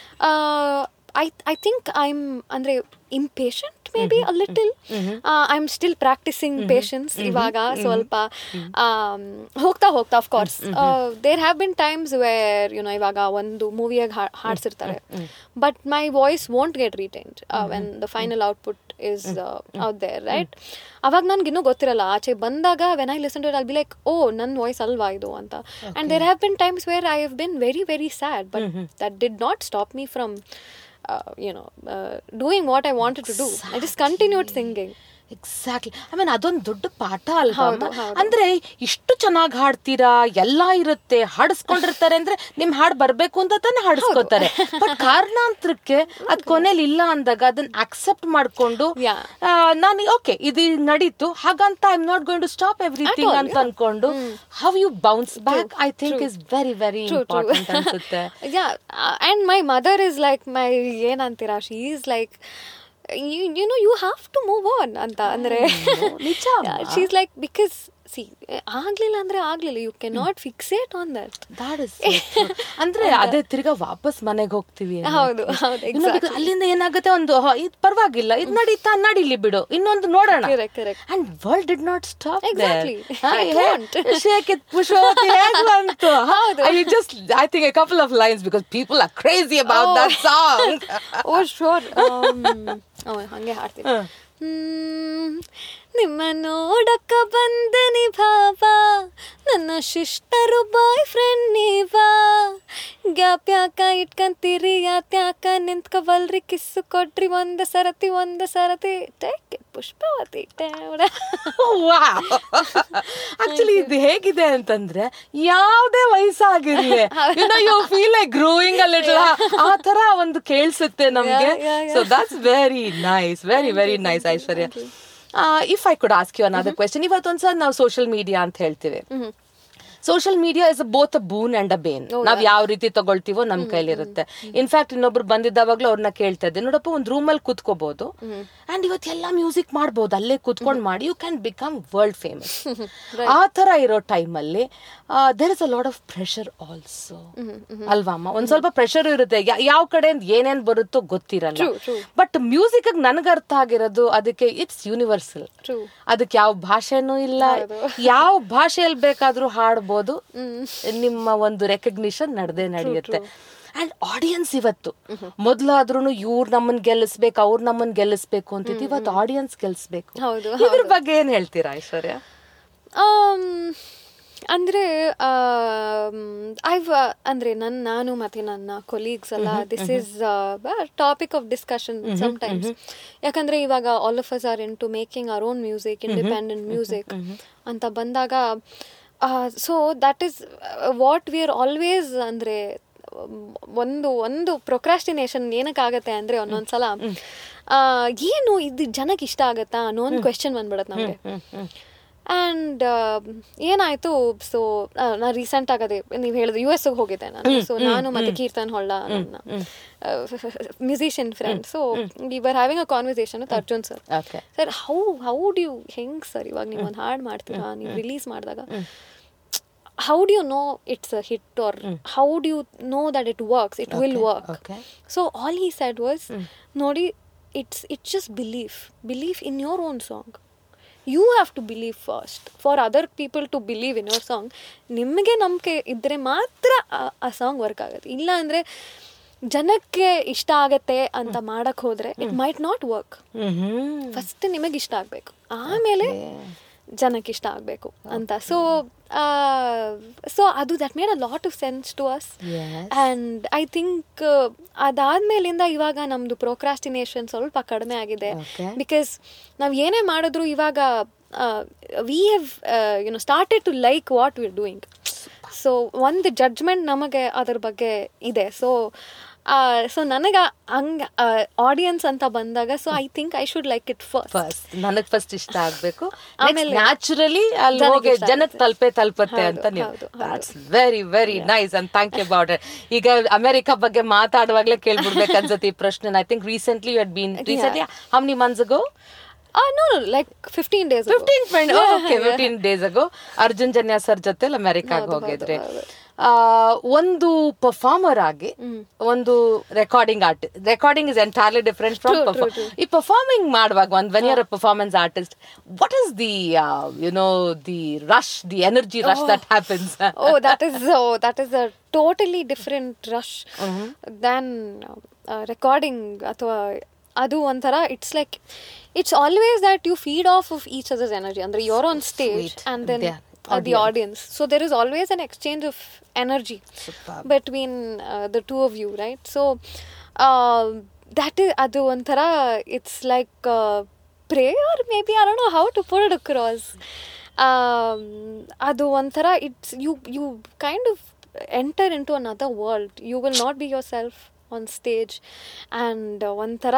I I think I am ಅಂದರೆ impatient maybe a little I am still practising patience ಇವಾಗ ಸ್ವಲ್ಪ am, ಹೋಗ್ತಾ ಹೋಗ್ತಾ of course there have been times where you know ಇವಾಗ ಒಂದು ಮೂವಿಯಾಗ ಹಾಡ್ಸಿರ್ತಾರೆ but my voice won't get retained when the final output is out there right ಅವಾಗ ನನ್ಗೆ ಇನ್ನೂ ಗೊತ್ತಿರಲ್ಲ ಆಚೆ ಬಂದಾಗ when I listen to it be like oh ನನ್ನ ವಾಯ್ಸ್ ಅಲ್ವಾ ಇದು ಅಂತ and there have been times where I have been very very sad but that did not stop me from you know doing what I wanted to do I just continued singing exactly I mean ಅದೊಂದು ದೊಡ್ಡ ಪಾಠ ಅಲ್ವಾ ಹೌದು, ಅಮ್ಮ? ಹೌದು. ಅಂದ್ರೆ ಇಷ್ಟು ಚೆನ್ನಾಗಿ ಹಾಡ್ತೀರಾ ಎಲ್ಲ ಇರುತ್ತೆ ಹಾಡಿಸ್ಕೊಂಡಿರ್ತಾರೆ ಅಂದ್ರೆ ನಿಮ್ ಹಾಡ್ ಬರ್ಬೇಕು ಅಂತ ತಾನೇ ಹಾಡಿಸ್ಕೋತಾರೆ ಬಟ್ ಕಾರಣಾಂತರಕ್ಕೆ ಅದ್ ಕೊನೆಲಿ ಇಲ್ಲ ಅಂದಾಗ ಅದನ್ನ ಅಕ್ಸೆಪ್ಟ್ ಮಾಡ್ಕೊಂಡು Yeah. ನಾನು ಓಕೆ ಇದು ನಡೀತು ಹಾಗಂತ I not going to stop everything all, ಅಂತ ಅನ್ಕೊಂಡು how you bounce back I think is very very True, true. Important ಅನ್ಸುತ್ತೆ yeah uh, and my mother is like my ಏನಂತೀರಾ she is like you, you know you have to move on ಅಂತ ಅಂದ್ರೆ ನಿಜ ಅಮ್ಮ. She's like because C ಆಗ್ಲಿಲ್ಲ ಅಂದ್ರೆ ಆಗ್ಲಿಲ್ಲ you can not fixate on that That is so true. ಅಂದ್ರೆ ಅದೇ ತಿರ್ಗಾ ವಾಪಸ್ ಮನೆಗೆ ಹೋಗ್ತೀವಿ ಅನ್ನೋ ಹೌದು, ಹೊತ್ತಿಗೆ. ಹೌದು, ಇನ್ನು because exactly. ಅಲ್ಲಿಂದ ಏನಾಗುತ್ತೆ ಒಂದು ಹ, ಇದ್ ಪರವಾಗಿಲ್ಲ ಇದ್ ನಡೀತಾ ನಡೀಲಿ ಬಿಡು ಇನ್ನೊಂದು ನೋಡೋಣ Correct, correct. And world did not stop Exactly. It won't. Shake it Pushpavati ಹೇಗ್ ಬಂತು ಹೌದು. I just I think a couple of lines because people are crazy about that song oh sure ಹಂಗೆ ಹಾಡ್ತೀನಿ ಹ್ಮ್, ನಿಮ್ಮ ನೋಡಕ್ಕ ಬಂದನಿ ಭಾವ ನನ್ನ ಶಿಷ್ಟರು ಬಾಯ್ ಫ್ರೆಂಡ್ ನೀವಾ ಗ್ಯಾಪ್ ಯಾಕ ಇಟ್ಕಂತೀರಿ ಯಾತ್ಯಾಕ ನಿಂತ್ಕೊಬಲ್ರಿ ಕಿಸ್ಸು ಕೊಡ್ರಿ ಒಂದ ಸರತಿ ಒಂದ ಸರತಿ ಟೇಕ್ ಇಟ್ ಪುಷ್ಪವತಿ ಟೇವ್ಡ. ಆಕ್ಚುಲಿ ಇದು ಹೇಗಿದೆ ಅಂತಂದ್ರೆ ಯಾವ್ದೇ ವಯಸ್ಸಾಗಿರ್ಲಿ you feel like growing a little ಆ ತರ ಒಂದು ಕೇಳಿಸುತ್ತೆ ನಮ್ಗೆ Yeah, yeah, yeah. So that's very nice very very nice Aishwarya if I could ask you another question ಇವತ್ತೊಂದ್ಸಲ ನಾವು ಸೋಷಿಯಲ್ ಮೀಡಿಯಾ ಅಂತ ಹೇಳ್ತೀವಿ social media is both a boon and a bane ನಾವ್ ಯಾವ ರೀತಿ ತಗೊಳ್ತೀವೋ ನಮ್ ಕೈಲಿರುತ್ತೆ ಇನ್ಫ್ಯಾಕ್ಟ್ ಇನ್ನೊಬ್ರು ಬಂದಿದ್ದಾವಾಗ್ಲೂ ಅವ್ರನ್ನ ಕೇಳ್ತಾ ಇದ್ದೆ ನೋಡಪ್ಪ ಒಂದ್ ರೂಮ್ ಅಲ್ಲಿ ಕೂತ್ಕೋಬಹುದು ಅಂಡ್ ಇವತ್ತೆಲ್ಲ ಮ್ಯೂಸಿಕ್ ಮಾಡ್ಬೋದು ಅಲ್ಲೇ ಕೂತ್ಕೊಂಡ್ ಮಾಡಿ you can become world famous ಆ ತರ ಇರೋ ಟೈಮ್ ಅಲ್ಲಿ there is a lot of pressure also ಅಲ್ವಾ ಅಮ್ಮ ಒಂದ್ ಸ್ವಲ್ಪ ಪ್ರೆಷರ್ ಇರುತ್ತೆ ಯಾ- ಯಾವ ಕಡೆ ಏನೇನ್ ಬರುತ್ತೋ ಗೊತ್ತಿರಲ್ಲ True, true. ಬಟ್ ಮ್ಯೂಸಿಕ್ ನನ್ಗೆ ಅರ್ಥ ಆಗಿರೋದು ಅದಕ್ಕೆ ಇಟ್ಸ್ ಯೂನಿವರ್ಸಲ್ True. ಅದಕ್ಕೆ ಯಾವ ಭಾಷೆನೂ ಇಲ್ಲ ಯಾವ ಭಾಷೆಯಲ್ಲಿ ಬೇಕಾದ್ರೂ ಹಾಡ್ಬೋದು ನಿಮ್ಮ ಒಂದು ರೆಕಗ್ನಿಷನ್ ನಡೆದೇ ನಡೆಯುತ್ತೆ ಅಂಡ್ ಆಡಿಯನ್ಸ್ ಇವತ್ತು ಮೊದ್ಲಾದ್ರೂ ಇವ್ರು ನಮ್ಮನ್ ಗೆಲ್ಲಿಸ್ಬೇಕು ಅವ್ರು ನಮ್ಮನ್ ಗೆಲ್ಲಿಸ್ಬೇಕು ಅಂತಿತ್ತು ಇವತ್ತು ಆಡಿಯನ್ಸ್ ಗೆಲ್ಲಿಸ್ಬೇಕು ಹೌದು, ಇದ್ರ ಬಗ್ಗೆ ಏನ್ ಹೇಳ್ತೀರಾ ಐಶ್ವರ್ಯ ಆಮ್, ಅಂದ್ರೆ ಐವ್ ಅಂದ್ರೆ ನನ್ ನಾನು ಮತ್ತೆ ನನ್ನ ಕೊಲೀಗ್ಸ್ ಎಲ್ಲ this is topic of discussion times ಯಾಕಂದ್ರೆ ಇವಾಗ all of us are into making our own music independent music ಅಂತ ಬಂದಾಗ so that is what we are always ಅಂದ್ರೆ ಒಂದು ಒಂದು ಪ್ರೊಕ್ರಾಸ್ಟಿನೇಷನ್ ಏನಕ್ಕಾಗತ್ತೆ ಅಂದ್ರೆ ಒಂದೊಂದ್ಸಲ ಆ, ಏನು ಇದು ಜನಕ್ಕೆ ಇಷ್ಟ ಆಗತ್ತಾ ಅನ್ನೋ ಒಂದು ಕ್ವೆಶನ್ ಬಂದ್ಬಿಡತ್ತೆ ನಮಗೆ ಆ್ಯಂಡ್ ಏನಾಯ್ತು ಸೊ ನಾ ರೀಸೆಂಟ್ ಆಗದೆ ನೀವು ಹೇಳಿದ್ರೆ ಯು ಎಸ್ ಹೋಗಿದ್ದೆ ನಾನು ಸೊ ನಾನು ಮತ್ತೆ ಕೀರ್ತನ್ ಹೊಳ್ಳ ನನ್ನ musician friend so we were having a conversation with Arjun sir okay sir how how do you ಹೆಂಗ್ ಸರ್ ಇವಾಗ ನೀವು ಒಂದು ಹಾಡು ಮಾಡ್ತೀರಾ ನೀವು ರಿಲೀಸ್ ಮಾಡಿದಾಗ how do you know it's a hit or how do you know that it works it will Okay, work okay. so all he said was nodi it's it's just belief belief in your own song you have to believe first for other people to believe in your song ನಿಮಗೆ ನಂಬಿಕೆ ಇದ್ದರೆ ಮಾತ್ರ ಆ- ಆ song work ಆಗುತ್ತೆ ಇಲ್ಲ ಅಂದರೆ ಜನಕ್ಕೆ ಇಷ್ಟ ಆಗತ್ತೆ ಅಂತ ಮಾಡಕ್ ಹೋದ್ರೆ it might not work hmm first ನಿಮಗೆ ಇಷ್ಟ ಆಗಬೇಕು ಆಮೇಲೆ ಜನಕ್ಕೆ ಇಷ್ಟ ಆಗಬೇಕು ಅಂತ ಸೊ ಸೊ ಅದು that made a lot of sense to us Yes. And I think ಅದಾದ್ಮೇಲಿಂದ ಇವಾಗ ನಮ್ಮದು ಪ್ರೋಕ್ರಾಸ್ಟಿನೇಷನ್ ಸ್ವಲ್ಪ ಕಡಿಮೆ ಆಗಿದೆ Okay. ಬಿಕಾಸ್ ನಾವು ಏನೇ ಮಾಡಿದ್ರು ಇವಾಗ we have you know started to like what we're doing so ಒಂದು ಜಡ್ಜ್ಮೆಂಟ್ ನಮಗೆ ಅದ್ರ ಬಗ್ಗೆ ಇದೆ ಸೊ ಸೊ ನನಗೆ ಹಂಗ ಆಡಿಯನ್ಸ್ ಅಂತ ಬಂದಾಗ so I think I should like it first first ನನಗ್ ಫಸ್ಟ್ ಇಷ್ಟ ಆಗ್ಬೇಕು ಆಮೇಲೆ ನ್ಯಾಚುರಲಿ ಅಲ್ಲಿ ಜನಕ್ಕೆ ಹೋಗಿ ಇಷ್ಟ ಜನಕ್ಕೆ ಆಗುತ್ತೆ. ತಲುಪೆ ತಲುಪತ್ತೆ ಹೌದು, ಅಂತ ನೀವು ಹೌದು, ಹೌದು. That's very very nice and thank you about it ಈಗ ಅಮೆರಿಕ ಬಗ್ಗೆ ಮಾತಾಡುವಾಗ್ಲೇ ಕೇಳ್ಬಿಡ್ಬೇಕು ಅನ್ಸುತ್ತೆ ಈ ಪ್ರಶ್ನೆ I think recently you had been recently how many months ago no like fifteen days fifteen friend okay fifteen days ago Arjun Janya sir ಜೊತೆ ಅಮೆರಿಕಾಗ ಹೌದು, ಹೌದು, ಹೋಗಿದ್ರಿ ಹೌದು. ಆ, ಒಂದು ಪರ್ಫಾರ್ಮರ್ ಆಗಿ ಒಂದು recording art recording is entirely different from True, true, true. ಈ ಪರ್ಫಾರ್ಮಿಂಗ್ ಮಾಡುವಾಗ ಒಂದು when you're performance artist what is the you know the rush the energy rush that happens oh that is oh that is a totally different rush than uh, recording ಅಥವಾ ಅದು ಒಂಥರ it's like it's always that you feed off of each others energy ಅಂದ್ರೆ you're on stage Sweet. And then Yeah, the audience so there is always an exchange of energy Superb. between uh, the two of you right so uh, that is ಅದು ಒಂಥರ it's like uh, prayer maybe I don't know how to put it across um, ಅದು ಒಂಥರ it's you you kind of enter into another world you will not be yourself on stage and ಒಂಥರ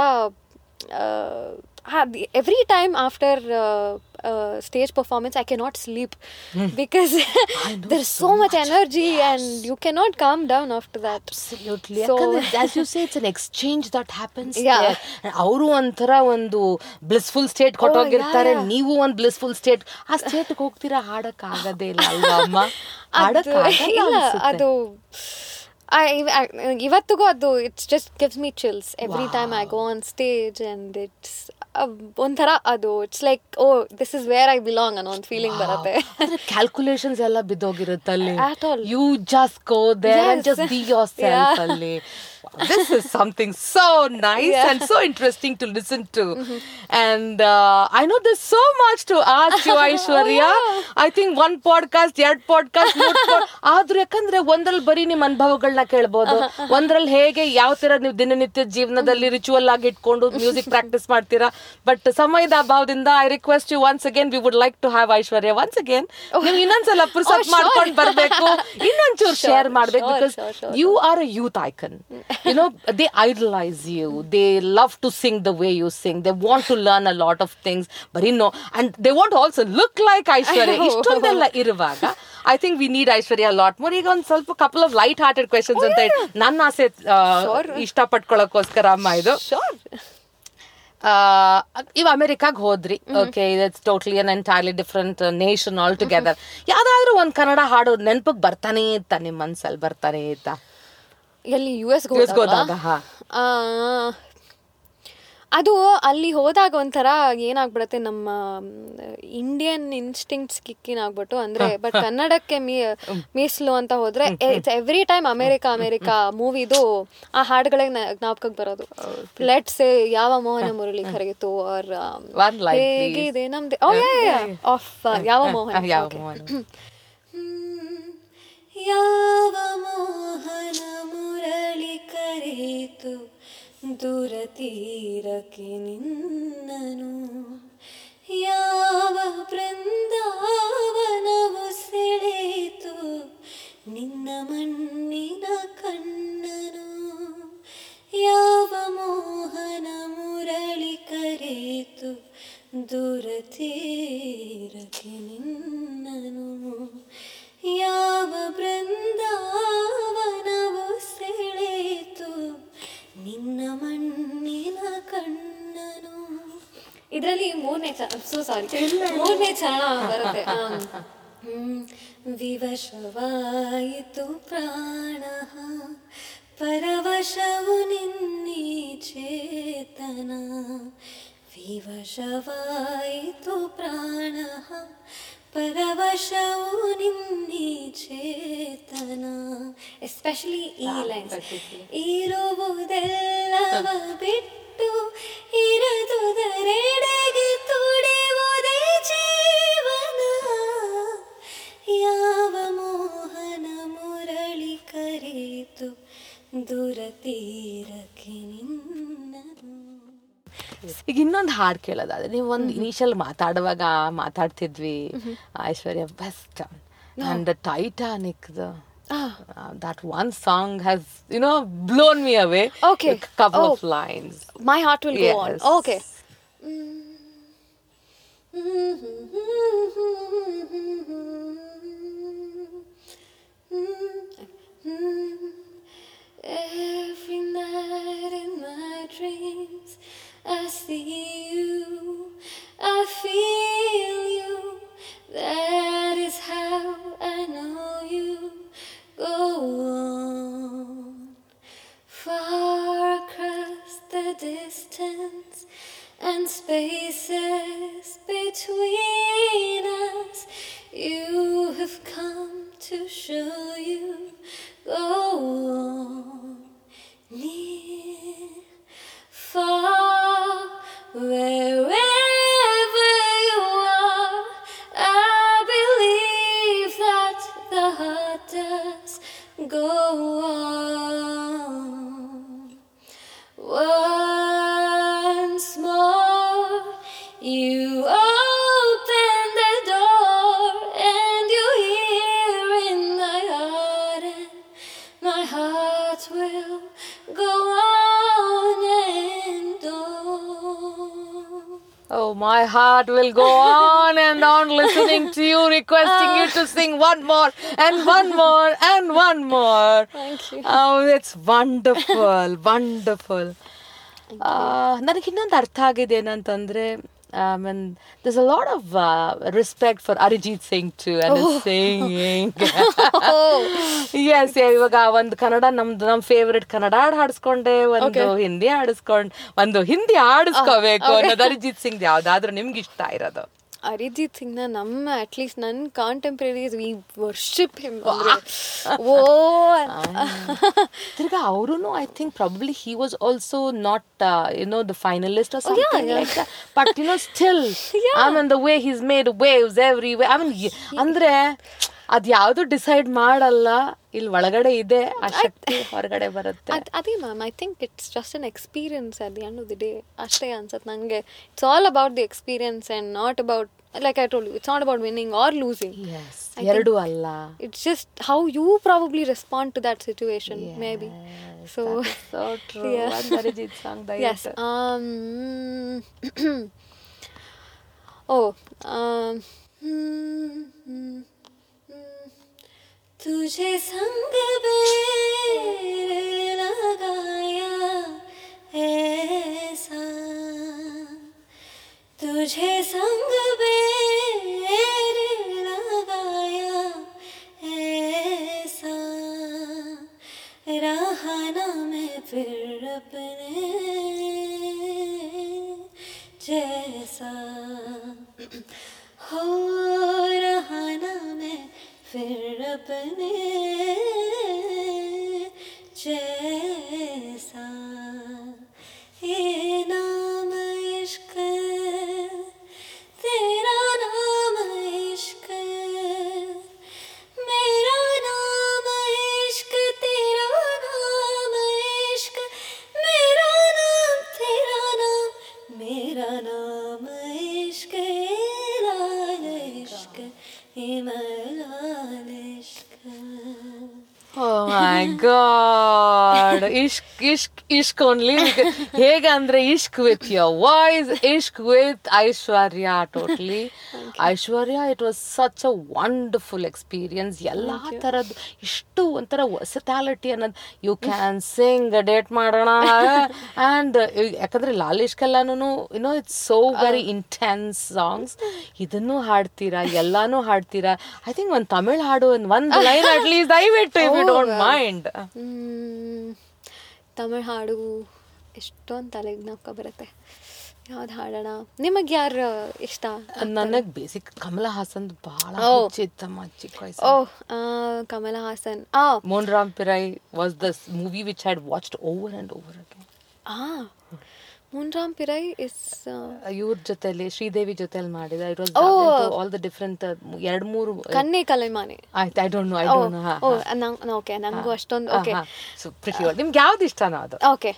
every time after stage performance i cannot sleep because there's so much energy and you cannot calm down after that Absolutely. So- ಯಾಕಂದ್ರೆ as you say, it's an exchange that happens Yeah. there. ಅವರು ಒಂಥರ ಒಂದು blissful state ಕೊಟ್ಟೋಗಿರ್ತಾರೆ yeah, yeah. ನೀವು ಒಂದು blissful state ಆ state ಹೋಗ್ತೀರಾ ಹಾಡಕ್ ಆಗದೇ ಇಲ್ಲ ಅಲ್ವಾ ಅಮ್ಮ ಹಾಡಕ್ ಅದು ಆಗಲ್ಲ ಇಲ್ಲ ಅನ್ಸುತ್ತೆ. ಅದು I- ಇವ- I- ಇವತ್ತಿಗೂ ಅದು it's just gives me chills every time I go on stage and it's ಒಂಥರ ಅದು it's like oh this is where I belong ಅನ್ನೋ ಒಂದು ಫೀಲಿಂಗ್ ಬರುತ್ತೆ ಕ್ಯಾಲ್ಕುಲೇಷನ್ಸ್ ಎಲ್ಲ ಬಿದ್ದೋಗಿರುತ್ತೆ ಅಲ್ಲಿ At all. You just go there and Yes. Just be yourself Yeah. ಅಲ್ಲಿ this is something so nice Yeah. and so interesting to listen to and uh, i know there's so much to ask you aishwarya i think one podcast ಎರಡ್ podcast ಆದ್ರೂ ಯಾಕಂದ್ರೆ ಒಂದ್ರಲ್ಲಿ ಬರೀ ನಿಮ್ ಅನುಭವಗಳನ್ನ ಕೇಳ್ಬೋದು ಒಂದ್ರಲ್ಲಿ ಹೇಗೆ ಯಾವ ತರ ನೀವು ದಿನನಿತ್ಯ ಜೀವನದಲ್ಲಿ ರಿಚುವಲ್ ಆಗಿ ಇಟ್ಕೊಂಡು ಮ್ಯೂಸಿಕ್ ಪ್ರಾಕ್ಟೀಸ್ ಮಾಡ್ತೀರಾ ಬಟ್ ಸಮಯದ ಅಭಾವದಿಂದ I request you once again we would like to have Aishwarya once again ನೀವು ಇನ್ನೊಂದ್ಸಲ ಪುರ್ಸತ್ sure. ಮಾಡ್ಕೊಂಡು ಬರ್ಬೇಕು ಇನ್ನೊಂಚೂರು Sure, ಶೇರ್ ಮಾಡ್ಬೇಕು sure, because sure, sure, you are a youth icon. you know, they idolize you. They love to sing the way you sing. They want to learn a lot of things. But you know, and they want to also look like Aishwarya. ಇಷ್ಟೊಂದೆಲ್ಲ ಇರುವಾಗ I think we need Aishwarya lot more ಈಗ ಒಂದು ಸ್ವಲ್ಪ couple of light hearted questions ಅಂತ ಹೇಳಿ ನನ್ನ ಆಸೆ ಆ, Sure. ಇಷ್ಟಪಟ್ಕೊಳ್ಳೋಕ್ಕೋಸ್ಕರ ಅಮ್ಮ ಇದು ಶೋರ್ ಇವ ಅಮೆರಿಕಾಗ್ ಹೋದ್ರಿ okay it's totally an entirely different nation altogether ಯಾವ್ದಾದ್ರು ಒಂದ್ ಕನ್ನಡ ಹಾಡು ನೆನಪಿಗೆ ಬರ್ತಾನೆ ಇತ್ತ ನಿಮ್ ಮನ್ಸಲ್ಲಿ ಬರ್ತಾನೆ ಇತ್ತ ಎಲ್ಲಿ ಯು ಎಸ್ US ಗೆ ಹೋದಾಗ, ಹಾ. ಅದು ಅಲ್ಲಿ ಹೋದಾಗ ಒಂಥರ ಏನಾಗ್ಬಿಡತ್ತೆ ನಮ್ಮ ಇಂಡಿಯನ್ ಇನ್ಸ್ಟಿಂಕ್ಟ್ಸ್ ಕಿಕ್ಕಿನ್ ಆಗ್ಬಿಟ್ಟು ಅಂದ್ರೆ ಬಟ್ ಕನ್ನಡಕ್ಕೆ ಮೀ ಮೀಸಲು ಅಂತ ಹೋದ್ರೆ it's every time America America ಮೂವಿದು ಆ ಹಾಡುಗಳಿಗೆ ಜ್ಞಾಪಕಕ್ಕೆ ಬರೋದು ಲೆಟ್ಸ್ ಯಾವ ಮೋಹನ ಮುರಳಿ ಕರೆಗಿತ್ತು ಅವ್ರ One line, please. ಹೇಗಿದೆ ನಮ್ದು ಆಫ್ ಯಾವ ಮೋಹನ ಯಾವ Okay. ಮೋಹನ ಯಾವ ಮೋಹನ ಮುರಳಿ ಕರೆಯಿತು ದೂರ ತೀರಕ್ಕೆ ನಿನ್ನನು ಯಾವ ಬೃಂದಾವನವು ಸೆಳೆಯಿತು ನಿನ್ನ ಮಣ್ಣಿನ ಕಣ್ಣನು ಯಾವ ಮೋಹನ ಮುರಳಿ ಕರೆಯಿತು ದೂರ ತೀರಕ್ಕೆ ನಿನ್ನನು ಯಾವ ಬೃಂದಾವನವು ಸೆಳೆಯಿತು ನಿನ್ನ ಮಣ್ಣಿನ ಕಣ್ಣನು ಇದರಲ್ಲಿ ಮೂರನೇ ಚರಣ ಸೊ ಸಾರಿ ಮೂರನೇ ಚರಣ ಬರುತ್ತೆ ಹ್ಮ್. ವಿವಶವಾಯಿತು ಪ್ರಾಣ ಪರವಶವು ನಿನ್ನಿ ಚೇತನ ವಿವಶವಾಯಿತು ಪ್ರಾಣ ಪರವಶವು ನಿನ್ನಿ ಚೇತನ ಎಸ್ಪೆಷಲಿ ಈ ಲೈನ್ಸ್ ಇರುವುದೆಲ್ಲವ ಬಿಟ್ಟು ಇರದುದರೆಡೆಗೆ ತುಡಿಯುವುದೇ ಜೀವನ ಯಾವ ಮೋಹನ ಮುರಳಿ ಕರೆಯಿತು ದುರತೀರಕ್ಕೆ ನಿನ್ನನು ಈಗ ಇನ್ನೊಂದು ಹಾಡು ಕೇಳೋದಾದ್ರೆ ನೀವು ಒಂದು ಇನಿಷಿಯಲ್ ಮಾತಾಡುವಾಗ ಮಾತಾಡ್ತಿದ್ವಿ Aishwarya best and the Titanic that one song has you know blown me away Okay. a couple Oh. of lines My heart will go on. Yes. Okay. Every night in my dreams, I see you, I feel you. That is how I know you. Go on far across the distance and spaces between us. You have come to show you. Go on near, far, wherever you are. I believe that the heart does go on. Once more, you open the door and you hear in my heart, and my heart will go on and on. Oh, my heart will go on and on listening to you, requesting you to sing one more and one more and one more. Thank you. Oh, it's wonderful, wonderful. ನನಗೆ ಇನ್ನೊಂದು ಅರ್ಥ ಆಗಿದೆ ಏನಂತಂದ್ರೆ mean this a lot of respect for Arijit Singh to and singing ಎಸ್ ಇವಾಗ ಒಂದು ಕನ್ನಡ ನಮ್ದು ನಮ್ಮ ಫೇವ್ರೆಟ್ ಕನ್ನಡ ಹಾಡು ಹಾಡಿಸ್ಕೊಂಡೆ ಒಂದು ಹಿಂದಿ ಹಾಡಿಸ್ಕೊಂಡ್ ಒಂದು ಹಿಂದಿ ಹಾಡಿಸ್ಕೋಬೇಕು ಅನ್ನೋದು ಅರಿಜಿತ್ ಸಿಂಗ್ ಯಾವ್ದಾದ್ರು ನಿಮ್ಗೆ ಇಷ್ಟ ಇರೋದು ಅರಿಜಿತ್ ಸಿಂಗ್ನ ನಮ್ಮ ಅಟ್ಲೀಸ್ಟ್ ನನ್ನ contemporaries we worship him oh ತಿರ್ಗಾ ಅವರು I think probably he was also not you know the finalist but you know still I mean the way his made waves every way I mean ಅಂದ್ರೆ ಅದ್ ಯಾವ್ದು decide ಮಾಡಲ್ಲ ಇಲ್ಲಿ ಒಳಗಡೆ ಇದೆ ಆ ಶಕ್ತಿ ಹೊರಗಡೆ ಬರುತ್ತೆ ಅದ್ ಅದೇ ma'am I think it's just an experience at the end of the day ಅಷ್ಟೇ ಅನ್ಸತ್ತೆ ನನಗೆ it's all about the experience and not about like I told you it's not about winning or losing ಎಸ್ ಎರಡು ಅಲ್ಲ it's just how you probably respond to that situation maybe so so true Yeah. ಒಂದು Arijit song yes um oh um तुझे संग बेर लगाया ऐसा तुझे संग बेर लगाया ऐसा रहा ना मैं फिर अपने जैसा हो रहा ना मैं फिर अपने जैसा ये नाम इश्क तेरा नाम इश्क मेरा नाम इश्क तेरा नाम इश्क मेरा नाम तेरा नाम मेरा नाम इश्क लाल इश्क इमलाल इश्क Oh my god. Ishq Ishq Ishq Ishq only ಹೇಗಂದ್ರೆ Ishq with your voice Ishq with Aishwarya totally Aishwarya it was such a wonderful experience ಎಲ್ಲಾ ತರದ್ದು ಇಷ್ಟು ಒಂಥರ ವರ್ಸಟ್ಯಾಲಿಟಿ ಅನ್ನೋದು ಯು ಕ್ಯಾನ್ ಸಿಂಗ್ ಡೇಟ್ ಮಾಡೋಣ ಆ್ಯಂಡ್ ಯಾಕಂದ್ರೆ ಲಾಲಿಶ್ಕೆಲ್ಲಾನು you know it's so very intense songs ಇದನ್ನು ಹಾಡ್ತೀರಾ ಎಲ್ಲಾನು ಹಾಡ್ತೀರಾ ಐ ಥಿಂಕ್ ಒಂದು ತಮಿಳ್ ಹಾಡು ಒಂದು ಒಂದು ಲೈನ್ ಅಟ್ಲೀಸ್ಟ್ ದಯವಿಟ್ಟು if you don't mind hmm, Tamil ಹಾಡು ಎಷ್ಟೊಂದು ತಲೆಗೆ ಜ್ಞಾಪಕ ಬರುತ್ತೆ ಯಾವ್ದು ಹಾಡೋಣ ನಿಮಗೆ ಯಾರು ಇಷ್ಟ ನನಗ್ ಬೇಸಿಕ್ ಕಮಲ ಹಾಸನ್ ಬಹಳ ಓ. ಚಿತ್ತಮ್ಮ ಚಿಕ್ಕ ವಯಸ್ಸು ಓ ಆ, ಕಮಲ ಹಾಸನ್ ಆ Moondram Pirai was the movie which had watched over and over again ಆ ಮುನ್ರಾಮ್ ಪಿರೈ ಇಸ್ ಇವ್ರ ಜೊತೆಲಿ ಶ್ರೀದೇವಿ ಜೊತೆಲಿ ಮಾಡಿದ it was oh. All the different ಎರಡ್ ಮೂರು ಕನ್ನೆ ಕಲೆಮಾನೆ ಆಯ್ತು I don't know I oh don't know oh ನಂಗೆ ಓಕೆ ನಂಗೂ ಅಷ್ಟೊಂದು ಓಕೆ ಸೊ ಪ್ರಿಟಿ ನಿಮ್ಗೆ ಯಾವ್ದು ಇಷ್ಟನೋ ಅದು ಓಕೆ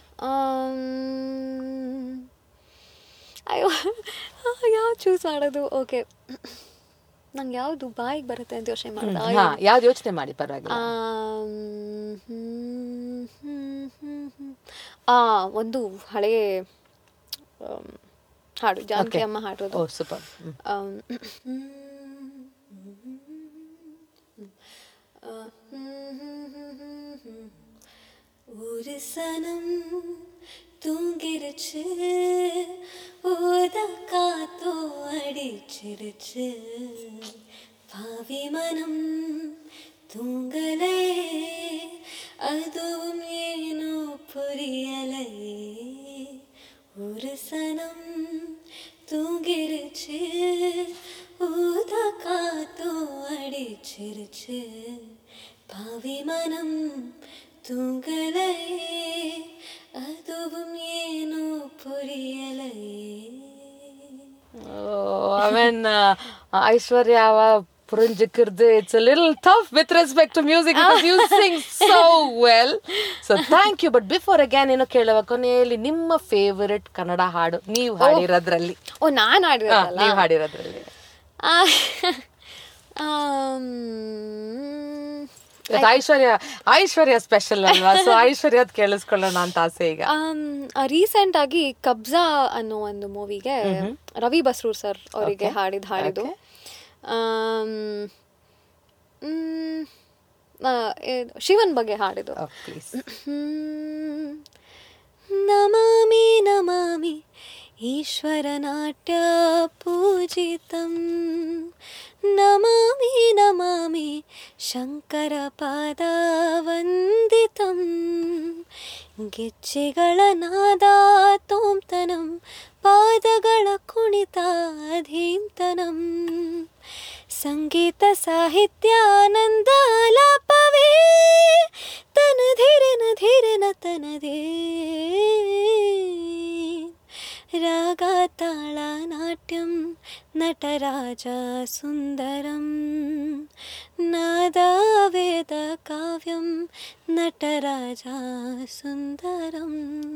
ಅಯ್ಯೋ ಯಾವ್ದು ಚೂಸ್ ಮಾಡೋದು ಓಕೆ ನಂಗೆ ಯಾವುದು ಬಾಯಿಗೆ ಬರುತ್ತೆ ಅಂತ ಯೋಚನೆ ಹಾ ಮಾಡಿದೆ ಯಾವ್ದು ಯೋಚನೆ ಮಾಡಿ ಪರವಾಗಿಲ್ಲ ಆ ಒಂದು ಹಳೆಯ ಆಮ್, ಹಾಡು ಜಾನಕಿ Okay. ಅಮ್ಮ ಹಾಡೋದು ಓ ಸೂಪರ್ ಆಮ್, ஒரு சனம் தூங்கிருச்சு ஓத காத்தோ அடிச்சிருச்சு பாவி மனம் தூங்கலே அதுவும் ஏனோ புரியலையே ஒரு சனம் தூங்கிருச்சு ஊத காத்தோ அடிச்சிருச்சு பாவி மனம் தூங்கலையே அதுவும் ஏனோ புரியலையே ಆಮೇನ್ ಐಶ್ವರ್ಯ ಅವ ಪುರಂಜಕರ್ದು it's little tough with respect to music you sing so well so thank you but before again ಏನೋ ಕೇಳುವ ಕೊನೆಯಲ್ಲಿ ನಿಮ್ಮ ಫೇವರೆಟ್ ಕನ್ನಡ ಹಾಡು ನೀವು ಹಾಡಿರೋದ್ರಲ್ಲಿ ಓ ನಾನು ಹಾ, ಆಡಿರೋದಲ್ಲ ನೀವು ಹಾಡಿರೋದ್ರಲ್ಲಿ ಆ, ಆಮ್, ಇವತ್ತು ಐಶ್ವರ್ಯ ಐಶ್ವರ್ಯ ಸ್ಪೆಷಲ್ ಅಲ್ವಾ ಸೊ ಐಶ್ವರ್ಯದ್ ಕೇಳಿಸ್ಕೊಳ್ಳೋಣ ಅಂತ ಆಸೆ ಈಗ ರೀಸೆಂಟ್ ಆಗಿ ಕಬ್ಜಾ ಅನ್ನೋ ಒಂದು ಮೂವಿಗೆ ರವಿ ಬಸ್ರೂರ್ ಸರ್ ಅವರಿಗೆ Okay. ಹಾಡಿದ ಹಾಡಿದು Okay. ಆಮ್, ಮ್, ಆ, ಏ- ಶಿವನ್ ಬಗ್ಗೆ ಹಾಡಿದು ಪ್ಲೀಸ್ ಹ್ಮ್. ನಮಾಮಿ ನಮಾಮಿ ಈಶ್ವರನಾಟ್ಯ ಪೂಜಿತಂ ನಮಾಮಿ ನಮಾಮಿ ಶಂಕರ ಪಾದ ವಂದಿತಂ ಗೆಜ್ಜೆಗಳ ನಾದ ತೋಂತನಂ ಪಾದಗಳ ಕುಣಿತ ಧೀಂತನಂ ಸಂಗೀತ ಸಾಹಿತ್ಯಾನಂದ ಲಾಪವೇ ತನಧಿರನ ಧಿರನ ತನದೇ ರಾಗ ತಾಳ ನಾಟ್ಯಂ ನಟರಾಜ ಸುಂದರಂ ನಾದ ವೇದ ಕಾವ್ಯಂ ನಟರಾಜ ಸುಂದರಂ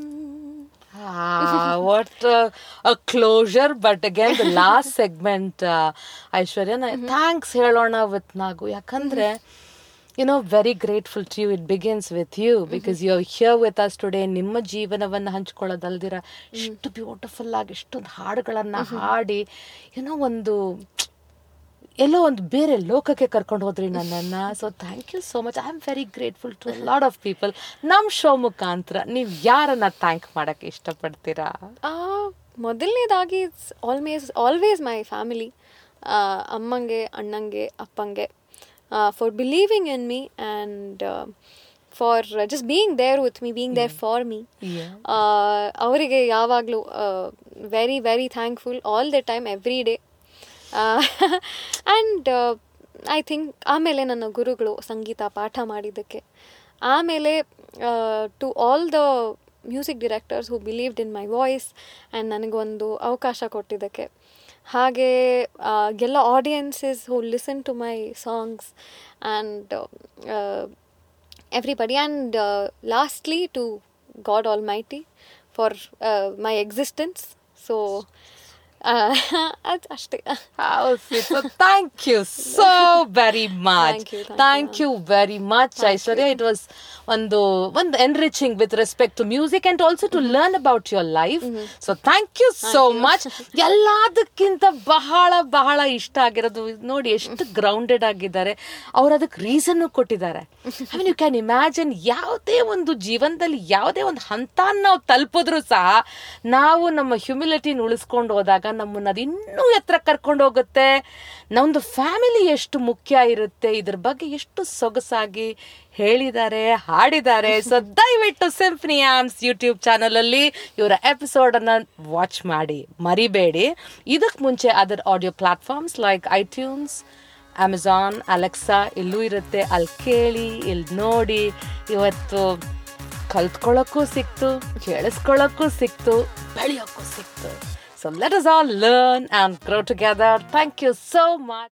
Ah, what a, a closure. But again, the last segment, uh, Aishwarya thanks ಹೇಳೋಣ ವಿತ್ ನಾಗು ಯಾಕಂದ್ರೆ you know very grateful to you it begins with you because you here with us today ನಿಮ್ಮ ಜೀವನವನ್ನು ಹಂಚ್ಕೊಳ್ಳೋದಲ್ದಿರ ಇಷ್ಟು ಬ್ಯೂಟಿಫುಲ್ ಆಗಿ ಇಷ್ಟೊಂದು ಹಾಡುಗಳನ್ನ ಹಾಡಿ ಏನೋ ಒಂದು ಎಲ್ಲೋ ಒಂದು ಬೇರೆ ಲೋಕಕ್ಕೆ ಕರ್ಕೊಂಡು ಹೋದ್ರಿ ನನ್ನನ್ನು so thank you so much I am very grateful to lot of people ನಮ್ಮ ಶೋ ಮುಖಾಂತರ ನೀವು ಯಾರನ್ನ ಥ್ಯಾಂಕ್ ಮಾಡೋಕ್ಕೆ ಇಷ್ಟಪಡ್ತೀರಾ ಮೊದಲನೇದಾಗಿ it's always always my family ಅಮ್ಮಂಗೆ ಅಣ್ಣಂಗೆ ಅಪ್ಪಂಗೆ for believing in me and for just being there with me being there for me Yeah. ಅವರಿಗೆ ಯಾವಾಗಲೂ very very thankful all the time every day and I think ಆಮೇಲೆ ನನ್ನ ಗುರುಗಳು ಸಂಗೀತ ಪಾಠ ಮಾಡಿದ್ದಕ್ಕೆ ಆಮೇಲೆ to all the music directors who believed in my voice and ನನಗೊಂದು ಅವಕಾಶ ಕೊಟ್ಟಿದ್ದಕ್ಕೆ ಹಾಗೆ ಆ, ಎಲ್ಲ audiences who listen to my songs and everybody and uh, lastly to god almighty for uh, my existence so ಅದು ಅಷ್ಟೇ How sweet. So thank you so very much. Thank you, thank Thank you very much, Aishwarya. It was ಒಂದು ಒಂದು enriching with respect to music and also to learn about your life. So thank you so much. ಎಲ್ಲದಕ್ಕಿಂತ ಬಹಳ ಬಹಳ ಇಷ್ಟ ಆಗಿರೋದು ನೋಡಿ ಎಷ್ಟು grounded ಆಗಿದ್ದಾರೆ ಅವ್ರು ಅದಕ್ಕೆ ರೀಸನ್ ಕೊಟ್ಟಿದ್ದಾರೆ I mean you can imagine ಯಾವುದೇ ಒಂದು ಜೀವನದಲ್ಲಿ ಯಾವುದೇ ಒಂದು ಹಂತ ನಾವು ತಲುಪಿದ್ರು ಸಹ ನಾವು ನಮ್ಮ ಹ್ಯುಮಿಲಿಟಿನ ಉಳಿಸ್ಕೊಂಡು ಹೋದಾಗ ನಮ್ಮನ್ನ ಅದು ಇನ್ನೂ ಎತ್ತರ ಕರ್ಕೊಂಡು ಹೋಗುತ್ತೆ ನಮ್ಮದು ಫ್ಯಾಮಿಲಿ ಎಷ್ಟು ಮುಖ್ಯ ಇರುತ್ತೆ ಇದ್ರ ಬಗ್ಗೆ ಎಷ್ಟು ಸೊಗಸಾಗಿ ಹೇಳಿದ್ದಾರೆ ಹಾಡಿದ್ದಾರೆ ಸೊ ದಯವಿಟ್ಟು ಸಿಂಫನಿ ಆಮ್ಸ್ ಯೂಟ್ಯೂಬ್ ಚಾನಲಲ್ಲಿ ಇವರ ಎಪಿಸೋಡನ್ನು ವಾಚ್ ಮಾಡಿ ಮರಿಬೇಡಿ ಇದಕ್ಕೆ ಮುಂಚೆ other audio platforms like iTunes Amazon Alexa ಇಲ್ಲೂ ಇರುತ್ತೆ ಅಲ್ಲಿ ಕೇಳಿ ಇಲ್ಲಿ ನೋಡಿ ಇವತ್ತು ಕಲ್ತ್ಕೊಳ್ಳೋಕ್ಕೂ ಸಿಕ್ತು ಕೇಳಿಸ್ಕೊಳ್ಳೋಕ್ಕೂ ಸಿಕ್ತು ಬೆಳೆಯೋಕ್ಕೂ ಸಿಕ್ತು so let us all learn and grow together. Thank you so much.